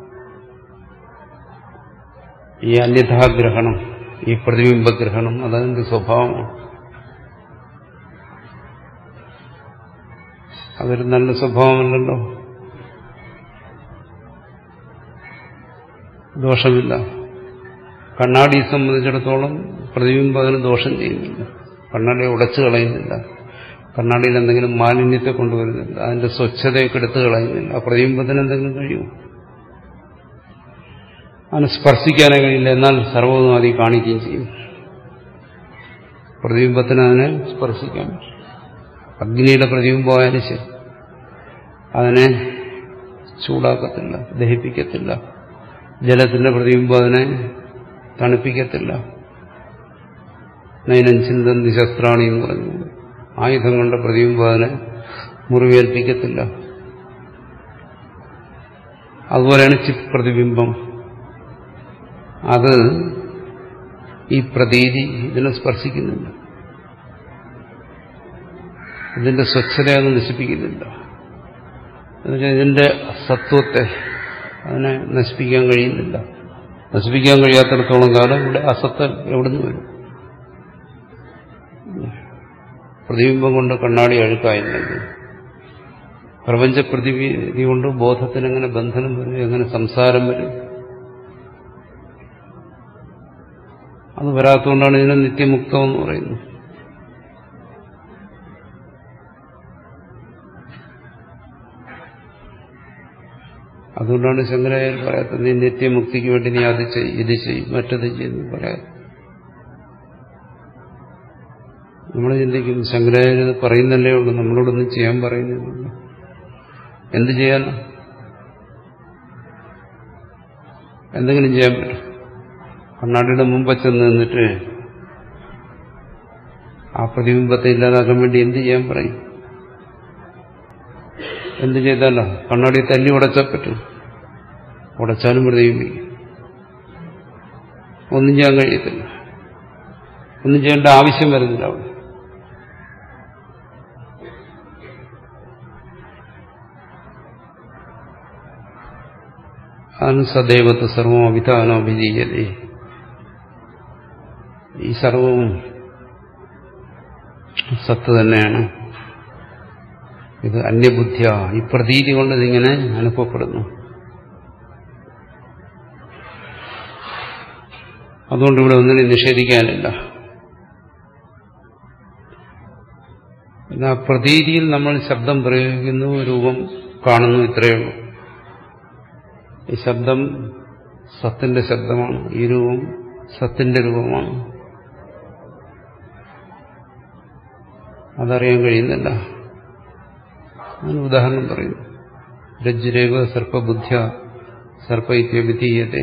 ഈ അന്യഥാഗ്രഹണം ഈ പ്രതിബിംബഗ്രഹണം അതതിന്റെ സ്വഭാവമാണ് അതൊരു നല്ല സ്വഭാവമല്ലല്ലോ ദോഷമില്ല കണ്ണാടിയെ സംബന്ധിച്ചിടത്തോളം പ്രതിബിംബം അതിന് ദോഷം ചെയ്യുന്നില്ല കണ്ണാടിയെ ഉടച്ചു കളയുന്നില്ല കണ്ണാടിയിൽ എന്തെങ്കിലും മാലിന്യത്തെ കൊണ്ടുവരുന്നില്ല അതിന്റെ സ്വച്ഛതയൊക്കെ എടുത്തു കളയുന്നില്ല ആ പ്രതിബിംബത്തിന് എന്തെങ്കിലും കഴിയും അതിന് സ്പർശിക്കാനേ കഴിയില്ല എന്നാൽ സർവ്വതും അതി കാണിക്കുകയും ചെയ്യും പ്രതിബിംബത്തിന് അതിനെ സ്പർശിക്കാൻ പറ്റും അഗ്നിയുടെ പ്രതിബിംബമായാലും ശരി അതിനെ ചൂടാക്കത്തില്ല ദഹിപ്പിക്കത്തില്ല ജലത്തിന്റെ പ്രതിബിംബം അതിനെ തണുപ്പിക്കത്തില്ല നൈനം ചിന്തന്തി ശസ്ത്രാണി എന്ന് പറഞ്ഞു ആയുധം കൊണ്ട് പ്രതിബിംബം അതിനെ മുറിവേൽപ്പിക്കത്തില്ല അതുപോലെയാണ് ചിത് പ്രതിബിംബം അത് ഈ പ്രതീതി ഇതിനെ സ്പർശിക്കുന്നില്ല ഇതിന്റെ സ്വച്ഛത അത് നശിപ്പിക്കുന്നില്ല എന്നുവെച്ചാൽ ഇതിന്റെ സത്വത്തെ അതിനെ നശിപ്പിക്കാൻ കഴിയുന്നില്ല നശിപ്പിക്കാൻ കഴിയാത്തിടത്തോളം കാലം ഇവിടെ അസത്ത് എവിടുന്ന് വരും പ്രതിബിംബം കൊണ്ട് കണ്ണാടി അഴുക്കായില്ലെങ്കിൽ പ്രപഞ്ച പ്രതിവിധി കൊണ്ട് ബോധത്തിന് എങ്ങനെ ബന്ധനം വരും എങ്ങനെ സംസാരം വരും അത് വരാത്തതുകൊണ്ടാണ് ഇതിനെ നിത്യമുക്തം എന്ന് പറയുന്നത് അതുകൊണ്ടാണ് ശങ്കരാചാര്യർ പറയാത്തത് നീ നിത്യമുക്തിക്ക് വേണ്ടി നീ അത് ചെയ്യും ഇത് ചെയ്യും മറ്റത് ചെയ്യുന്നു പറയാം നമ്മൾ ചിന്തിക്കും ശങ്കരാചാര്യ പറയുന്നല്ലേ ഉള്ളൂ നമ്മളോടൊന്നും ചെയ്യാൻ പറയുന്നില്ല എന്ത് ചെയ്യാനാ എന്തെങ്കിലും ചെയ്യാൻ പറ്റും കണ്ണാടിയുടെ മുമ്പ് ചെന്ന് നിന്നിട്ട് ആ പ്രതിബിംബത്തെ ഇല്ലാതാക്കാൻ വേണ്ടി എന്ത് ചെയ്യാൻ പറയും എന്ത് ചെയ്താലോ കണ്ണാടി തല്ലി ഉടച്ചാൽ പറ്റും ഉടച്ചാലും പ്രതിബിംബിക്കും ഒന്നും ചെയ്യാൻ കഴിയത്തില്ല ഒന്നും ചെയ്യേണ്ട ആവശ്യം വരുന്നില്ല അവിടെ അതാണ് സദൈവത്ത് സർവം അഭിധാനം അഭിജീയതേ ഈ സർവവും സത്ത് തന്നെയാണ് ഇത് അന്യബുദ്ധിയ ഈ പ്രതീതി കൊണ്ട് ഇതിങ്ങനെ അനുഭവപ്പെടുന്നു അതുകൊണ്ട് ഇവിടെ ഒന്നിനും നിഷേധിക്കാനില്ല എന്നാൽ പ്രതീതിയിൽ നമ്മൾ ശബ്ദം പ്രയോഗിക്കുന്നു രൂപം കാണുന്നു ഇത്രയേ ഉള്ളൂ ഈ ശബ്ദം സത്തിന്റെ ശബ്ദമാണ് ഈ രൂപം സത്തിന്റെ രൂപമാണ് അതറിയാൻ കഴിയുന്നില്ല അതിന് ഉദാഹരണം പറയുന്നു രജ്ജുരേവ സർപ്പബുദ്ധ്യ സർപ്പൈത്യവിധീയത്തെ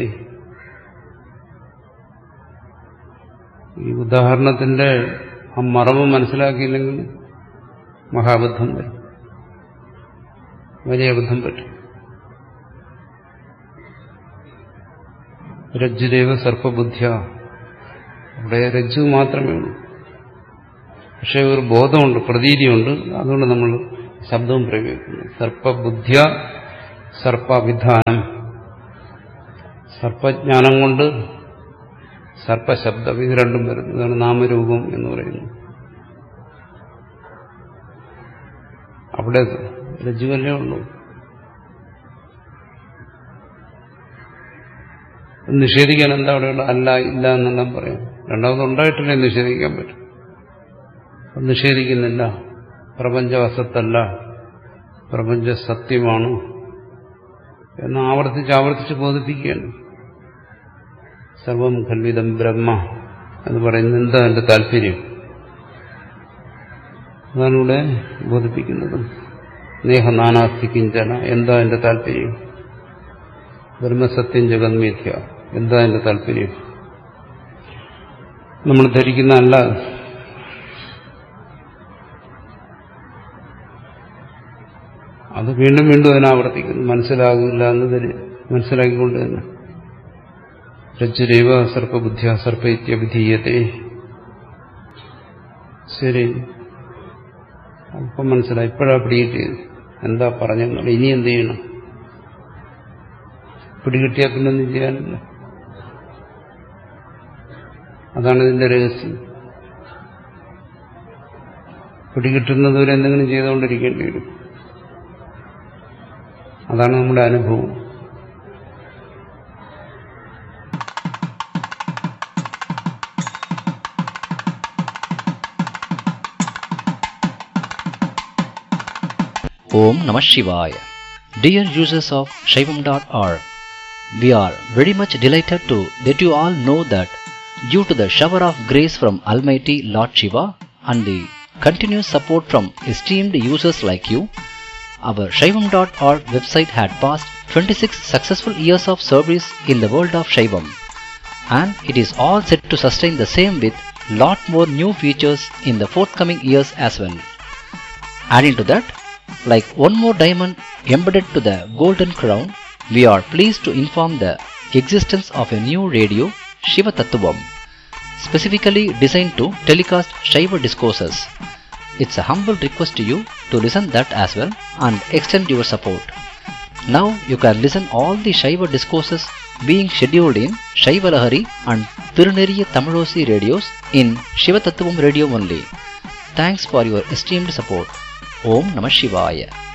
ഈ ഉദാഹരണത്തിന്റെ ആ മറവ് മനസ്സിലാക്കിയില്ലെങ്കിൽ മഹാബദ്ധം വരും വലിയ അബദ്ധം പറ്റും രജ്ജുരേവ സർപ്പബുദ്ധ്യ അവിടെ രജ്ജു മാത്രമേ ഉള്ളൂ പക്ഷെ ഒരു ബോധമുണ്ട് പ്രതീതിയുണ്ട് അതുകൊണ്ട് നമ്മൾ ശബ്ദവും പ്രയോഗിക്കുന്നു സർപ്പബുദ്ധ്യ സർപ്പവിധാനം സർപ്പജ്ഞാനം കൊണ്ട് സർപ്പശബ്ദം ഇത് രണ്ടും വരുന്നു ഇതാണ് നാമരൂപം എന്ന് പറയുന്നു അവിടെ രജ്ജുവല്ലേ ഉള്ളൂ നിഷേധിക്കാൻ എന്താ അവിടെയുള്ള അല്ല ഇല്ല എന്നെല്ലാം പറയാം രണ്ടാമത് ഉണ്ടായിട്ടല്ലേ നിഷേധിക്കാൻ പറ്റും അത് നിഷേധിക്കുന്നില്ല പ്രപഞ്ച അസത്തല്ല പ്രപഞ്ച സത്യമാണ് എന്ന് ആവർത്തിച്ച് ആവർത്തിച്ച് ബോധിപ്പിക്കുകയാണ് സർവം ഖൽവിതം ബ്രഹ്മ എന്ന് പറയുന്നത് എന്താ എന്റെ താല്പര്യം അതാണ് ഇവിടെ ബോധിപ്പിക്കുന്നത് നേഹനാനാസ്തി കിഞ്ചന എന്താ എന്റെ താല്പര്യം ബ്രഹ്മസത്യം ജഗന്മീഥ്യ എന്താ എന്റെ താല്പര്യം നമ്മൾ ധരിക്കുന്ന അല്ല അത് വീണ്ടും വീണ്ടും അതിനാവർത്തിക്കുന്നു മനസ്സിലാകില്ല എന്നതിന് മനസ്സിലാക്കിക്കൊണ്ട് തന്നെ രജ്ജുരൈവ സർപ്പബുദ്ധ്യ സർപ്പ ഇത്യഭിധീയത്തെ ശരി അല്പം മനസ്സിലായി ഇപ്പോഴാ പിടികിട്ടിയത് എന്താ പറഞ്ഞെന്നുള്ള ഇനി എന്ത് ചെയ്യണം പിടികിട്ടിയാൽ പിന്നെ ഒന്നും ചെയ്യാനില്ല അതാണ് ഇതിന്റെ രഹസ്യം പിടികിട്ടുന്നതുവരെ എന്തെങ്കിലും ചെയ്തുകൊണ്ടിരിക്കേണ്ടി വരും അതാണ് നമ്മുടെ അനുഭവം Om Namah Shivaya. Dear users of Shaivam.org, we are very much delighted to let you all know that due to the shower of grace from Almighty Lord Shiva and the continuous support from esteemed users like you, our Shaivam.org website had passed 26 successful years of service in the world of Shaivam and it is all set to sustain the same with lot more new features in the forthcoming years as well. Adding to that, like one more diamond embedded to the golden crown, we are pleased to inform the existence of a new radio, Shiva Tattvam, specifically designed to telecast Shiva discourses. It's a humble request to you to listen that as well and extend your support. Now you can listen all the Shiva discourses being scheduled in Shiva Lahari and Tiruneriya Tamilosi radios in Shiva Tattvam radio only. Thanks for your esteemed support. Om Namah Shivaya.